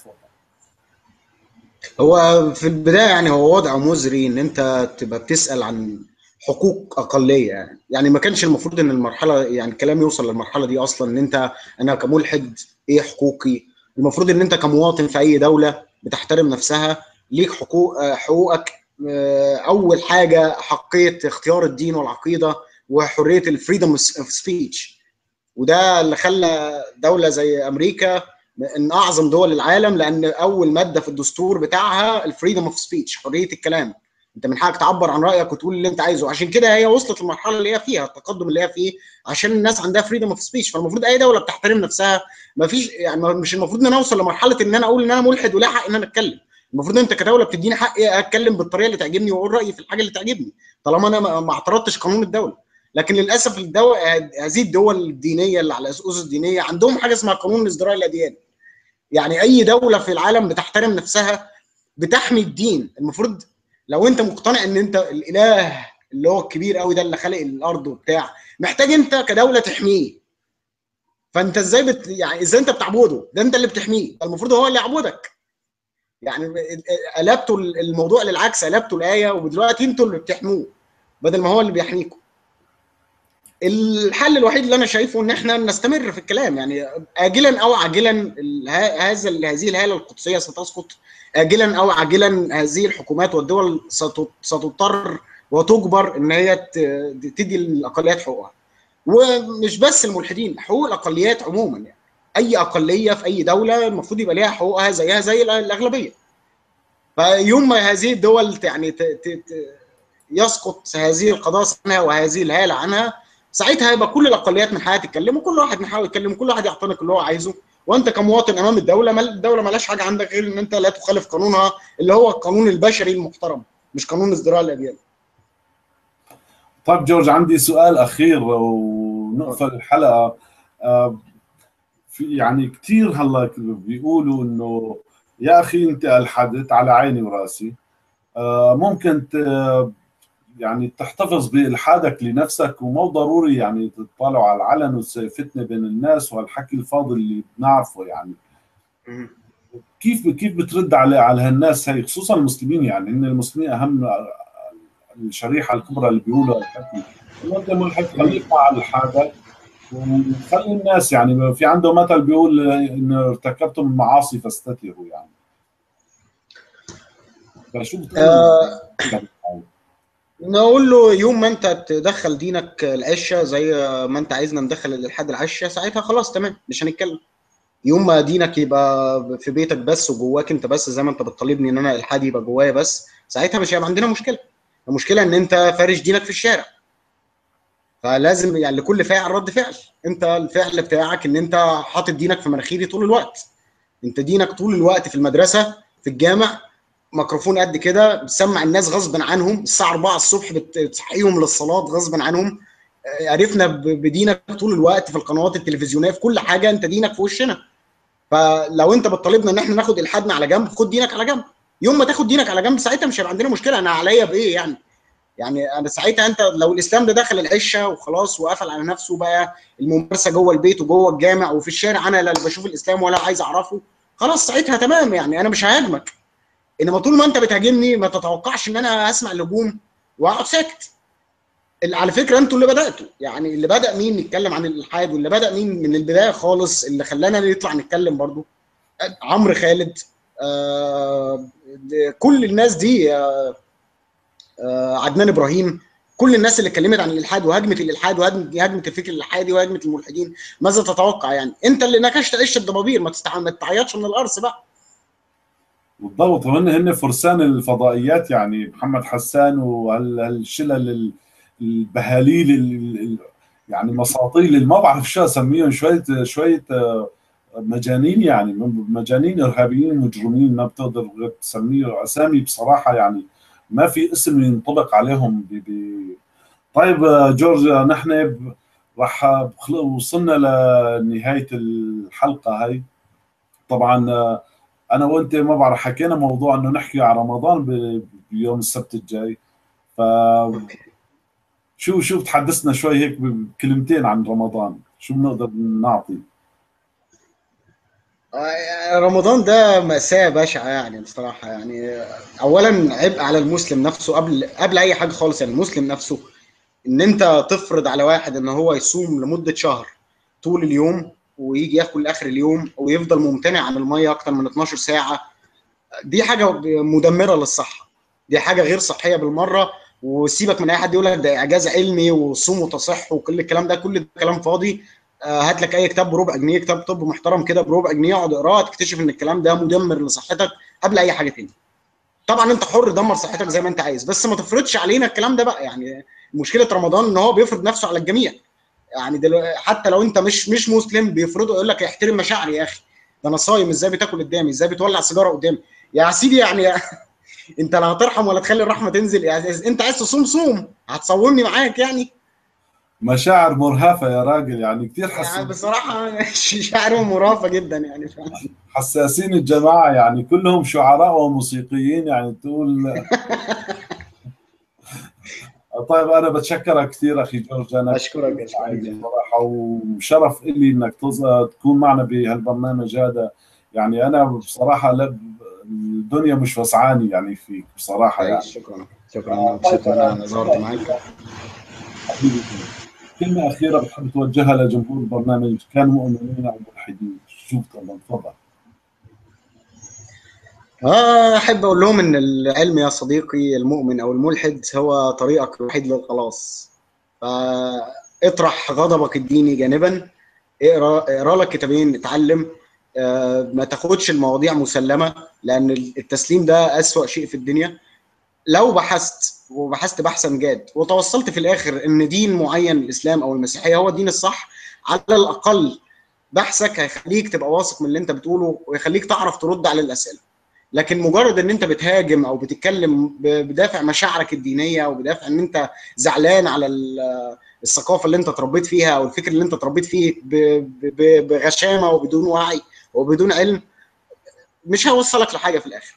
هو في البدايه يعني هو وضع مزري ان انت تبقى بتسال عن حقوق اقليه يعني يعني ما كانش المفروض ان المرحله يعني الكلام يوصل للمرحله دي اصلا ان انت انا كملحد ايه حقوقي المفروض ان انت كمواطن في اي دوله بتحترم نفسها ليك حقوق حقوقك اول حاجه حقيه اختيار الدين والعقيده وحريه الفريدم اوف سبيتش وده اللي خلى دوله زي امريكا من اعظم دول العالم لان اول ماده في الدستور بتاعها الفريدم اوف سبيتش حريه الكلام انت من حقك تعبر عن رايك وتقول اللي انت عايزه عشان كده هي وصلت للمرحله اللي هي فيها التقدم اللي هي فيه عشان الناس عندها فريدم اوف سبيتش فالمفروض اي دوله بتحترم نفسها ما فيش يعني مش المفروض ان انا اوصل لمرحله ان انا اقول ان انا ملحد ولا حق ان انا اتكلم المفروض انت كدوله بتديني حق اتكلم بالطريقه اللي تعجبني واقول رايي في الحاجه اللي تعجبني طالما انا ما اعترضتش قانون الدوله لكن للاسف الدول هذه الدول الدينيه اللي على اسس دينيه عندهم حاجه اسمها قانون ازدراء الاديان يعني اي دوله في العالم بتحترم نفسها بتحمي الدين المفروض لو انت مقتنع ان انت الاله اللي هو الكبير قوي ده اللي خلق الارض وبتاع محتاج انت كدوله تحميه فانت ازاي بت... يعني ازاي انت بتعبده ده انت اللي بتحميه المفروض هو اللي يعبدك يعني قلبتوا الموضوع للعكس قلبتوا الايه ودلوقتي انتوا اللي بتحموه بدل ما هو اللي بيحميكم الحل الوحيد اللي انا شايفه ان احنا نستمر في الكلام يعني اجلا او عاجلا هذا هذه الهاله القدسيه ستسقط اجلا او عاجلا هذه الحكومات والدول ستضطر وتجبر ان هي تدي الاقليات حقوقها ومش بس الملحدين حقوق الاقليات عموما يعني اي اقليه في اي دوله المفروض يبقى ليها حقوقها زيها زي الاغلبيه فيوم ما هذه الدول يعني يسقط هذه القداسه عنها وهذه الهاله عنها ساعتها يبقى كل الاقليات من حقها تتكلم وكل واحد من حقه يتكلم وكل واحد يعتنق اللي هو عايزه وانت كمواطن امام الدوله مل الدوله مالهاش حاجه عندك غير ان انت لا تخالف قانونها اللي هو القانون البشري المحترم مش قانون ازدراء الاديان. طيب جورج عندي سؤال اخير ونقفل الحلقه في يعني كثير هلا بيقولوا انه يا اخي انت الحدت على عيني وراسي آه ممكن يعني تحتفظ بالحادك لنفسك ومو ضروري يعني تطلعوا على العلن والفتنه بين الناس والحكي الفاضي اللي بنعرفه يعني كيف كيف بترد على على هالناس هي خصوصا المسلمين يعني ان المسلمين اهم الشريحه الكبرى اللي بيقولوا الحكي انت ملحد خليك مع الحادك وخلي الناس يعني في عنده مثل بيقول انه ارتكبتم المعاصي فاستتروا يعني فشو بتقول آه نقول له يوم ما انت تدخل دينك العشه زي ما انت عايزنا ندخل الالحاد العشه ساعتها خلاص تمام مش هنتكلم يوم ما دينك يبقى في بيتك بس وجواك انت بس زي ما انت بتطالبني ان انا الحاد يبقى جوايا بس ساعتها مش هيبقى عندنا مشكله المشكله ان انت فارش دينك في الشارع فلازم يعني لكل فاعل رد فعل انت الفعل بتاعك ان انت حاطط دينك في مناخيري طول الوقت انت دينك طول الوقت في المدرسه في الجامع ميكروفون قد كده بتسمع الناس غصبا عنهم الساعه 4 الصبح بتصحيهم للصلاه غصبا عنهم آه، عرفنا بدينك طول الوقت في القنوات التلفزيونيه في كل حاجه انت دينك في وشنا فلو انت بتطالبنا ان احنا ناخد الحادنا على جنب خد دينك على جنب يوم ما تاخد دينك على جنب ساعتها مش هيبقى عندنا مشكله انا عليا بايه يعني يعني انا ساعتها انت لو الاسلام ده دخل العشه وخلاص وقفل على نفسه بقى الممارسه جوه البيت وجوه الجامع وفي الشارع انا لا بشوف الاسلام ولا عايز اعرفه خلاص ساعتها تمام يعني انا مش ههاجمك انما طول ما انت بتهاجمني ما تتوقعش ان انا اسمع الهجوم واقعد ساكت على فكره انتوا اللي بداتوا يعني اللي بدا مين نتكلم عن الالحاد واللي بدا مين من البدايه خالص اللي خلانا نطلع نتكلم برضو عمرو خالد آه كل الناس دي آه آه عدنان ابراهيم كل الناس اللي اتكلمت عن الالحاد وهجمت الالحاد وهجمت الفكر الالحادي وهجمت الملحدين ماذا تتوقع يعني انت اللي نكشت عيش الضبابير ما تستعيطش من الارض بقى بالضبط وهن هن فرسان الفضائيات يعني محمد حسان وهالشلل البهاليل يعني مساطيل اللي ما بعرف شو اسميهم شويه شويه آه، مجانين يعني مجانين ارهابيين مجرمين ما بتقدر غير تسميه اسامي بصراحه يعني ما في اسم ينطبق عليهم ب... ب... طيب آه، جورج نحن راح وصلنا لنهايه الحلقه هاي طبعا آه، انا وانت ما بعرف حكينا موضوع انه نحكي على رمضان بيوم السبت الجاي ف شو شو بتحدثنا شوي هيك بكلمتين عن رمضان شو بنقدر نعطي آه، رمضان ده مأساة بشعة يعني بصراحة يعني أولا عبء على المسلم نفسه قبل قبل أي حاجة خالص يعني المسلم نفسه إن أنت تفرض على واحد إن هو يصوم لمدة شهر طول اليوم ويجي ياكل اخر اليوم ويفضل ممتنع عن الميه اكتر من 12 ساعه دي حاجه مدمره للصحه دي حاجه غير صحيه بالمره وسيبك من اي حد يقول لك ده اعجاز علمي وصوم وتصح وكل الكلام ده كل ده كلام فاضي آه، هات لك اي كتاب بربع جنيه كتاب طب محترم كده بربع جنيه اقعد اقراه تكتشف ان الكلام ده مدمر لصحتك قبل اي حاجه تاني طبعا انت حر دمر صحتك زي ما انت عايز بس ما تفرضش علينا الكلام ده بقى يعني مشكله رمضان ان هو بيفرض نفسه على الجميع يعني دلوقتي حتى لو انت مش مش مسلم بيفرضوا يقول لك احترم مشاعري يا اخي ده انا صايم ازاي بتاكل قدامي ازاي بتولع سيجاره قدامي يا سيدي يعني انت لا هترحم ولا تخلي الرحمه تنزل يعني انت عايز تصوم صوم هتصومني معاك يعني مشاعر مرهفه يا راجل يعني كثير حساس يعني بصراحه مشاعرهم مرهفه جدا يعني حساسين الجماعه يعني كلهم شعراء وموسيقيين يعني تقول طيب انا بتشكرك كثير اخي جورج انا اشكرك صراحه وشرف لي انك تكون معنا بهالبرنامج هذا يعني انا بصراحه الدنيا مش وسعاني يعني فيك بصراحه يعني شكرا شكرا مبسوط انا ظهرت معك كلمه اخيره بتحب توجهها لجمهور البرنامج كانوا مؤمنين او ملحدين شوف تفضل آه، احب اقول لهم ان العلم يا صديقي المؤمن او الملحد هو طريقك الوحيد للخلاص فاطرح غضبك الديني جانبا اقرا اقرا لك كتابين اتعلم آه، ما تاخدش المواضيع مسلمه لان التسليم ده اسوأ شيء في الدنيا لو بحثت وبحثت بحثا جاد وتوصلت في الاخر ان دين معين الاسلام او المسيحيه هو الدين الصح على الاقل بحثك هيخليك تبقى واثق من اللي انت بتقوله ويخليك تعرف ترد على الاسئله لكن مجرد ان انت بتهاجم او بتتكلم بدافع مشاعرك الدينيه او بدافع ان انت زعلان على الثقافه اللي انت اتربيت فيها او الفكر اللي انت اتربيت فيه بغشامه وبدون وعي وبدون علم مش هيوصلك لحاجه في الاخر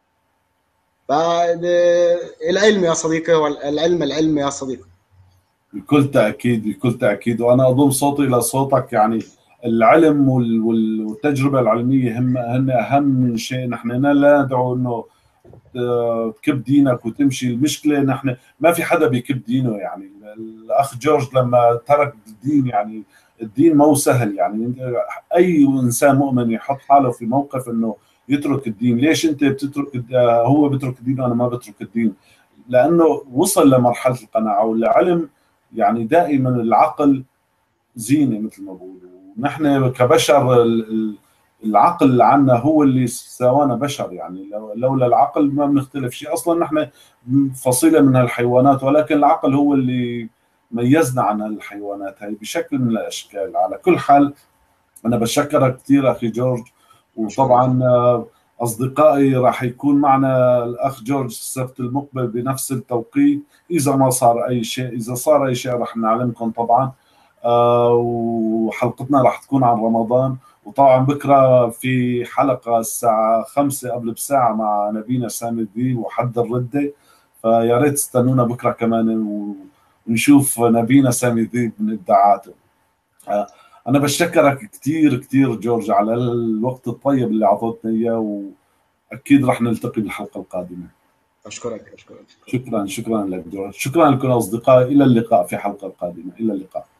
فالعلم يا صديقي والعلم العلم يا صديقي بكل تاكيد بكل تاكيد وانا اضم صوتي الى صوتك يعني العلم والتجربه العلميه هم هن اهم شيء نحن لا ندعو انه تكب دينك وتمشي المشكله نحن ما في حدا بيكب دينه يعني الاخ جورج لما ترك الدين يعني الدين مو سهل يعني اي انسان مؤمن يحط حاله في موقف انه يترك الدين ليش انت بتترك هو بيترك الدين وانا ما بترك الدين لانه وصل لمرحله القناعه والعلم يعني دائما العقل زينه مثل ما بقولوا نحن كبشر العقل اللي عنا هو اللي سوانا بشر يعني لولا العقل ما بنختلف شيء اصلا نحن فصيله من الحيوانات ولكن العقل هو اللي ميزنا عن الحيوانات هاي بشكل من الاشكال على كل حال انا بشكرك كثير اخي جورج وطبعا اصدقائي راح يكون معنا الاخ جورج السبت المقبل بنفس التوقيت اذا ما صار اي شيء اذا صار اي شيء راح نعلمكم طبعا آه، وحلقتنا راح تكون عن رمضان وطبعا بكره في حلقه الساعه خمسة قبل بساعه مع نبينا سامي الدين وحد الرده فيا ريت تستنونا بكره كمان ونشوف نبينا سامي الدين من ابداعاته آه، انا بشكرك كثير كثير جورج على الوقت الطيب اللي اعطيتنا اياه واكيد رح نلتقي بالحلقه القادمه اشكرك اشكرك شكرا شكرا لك جورج شكرا لكم اصدقائي الى اللقاء في حلقه القادمه الى اللقاء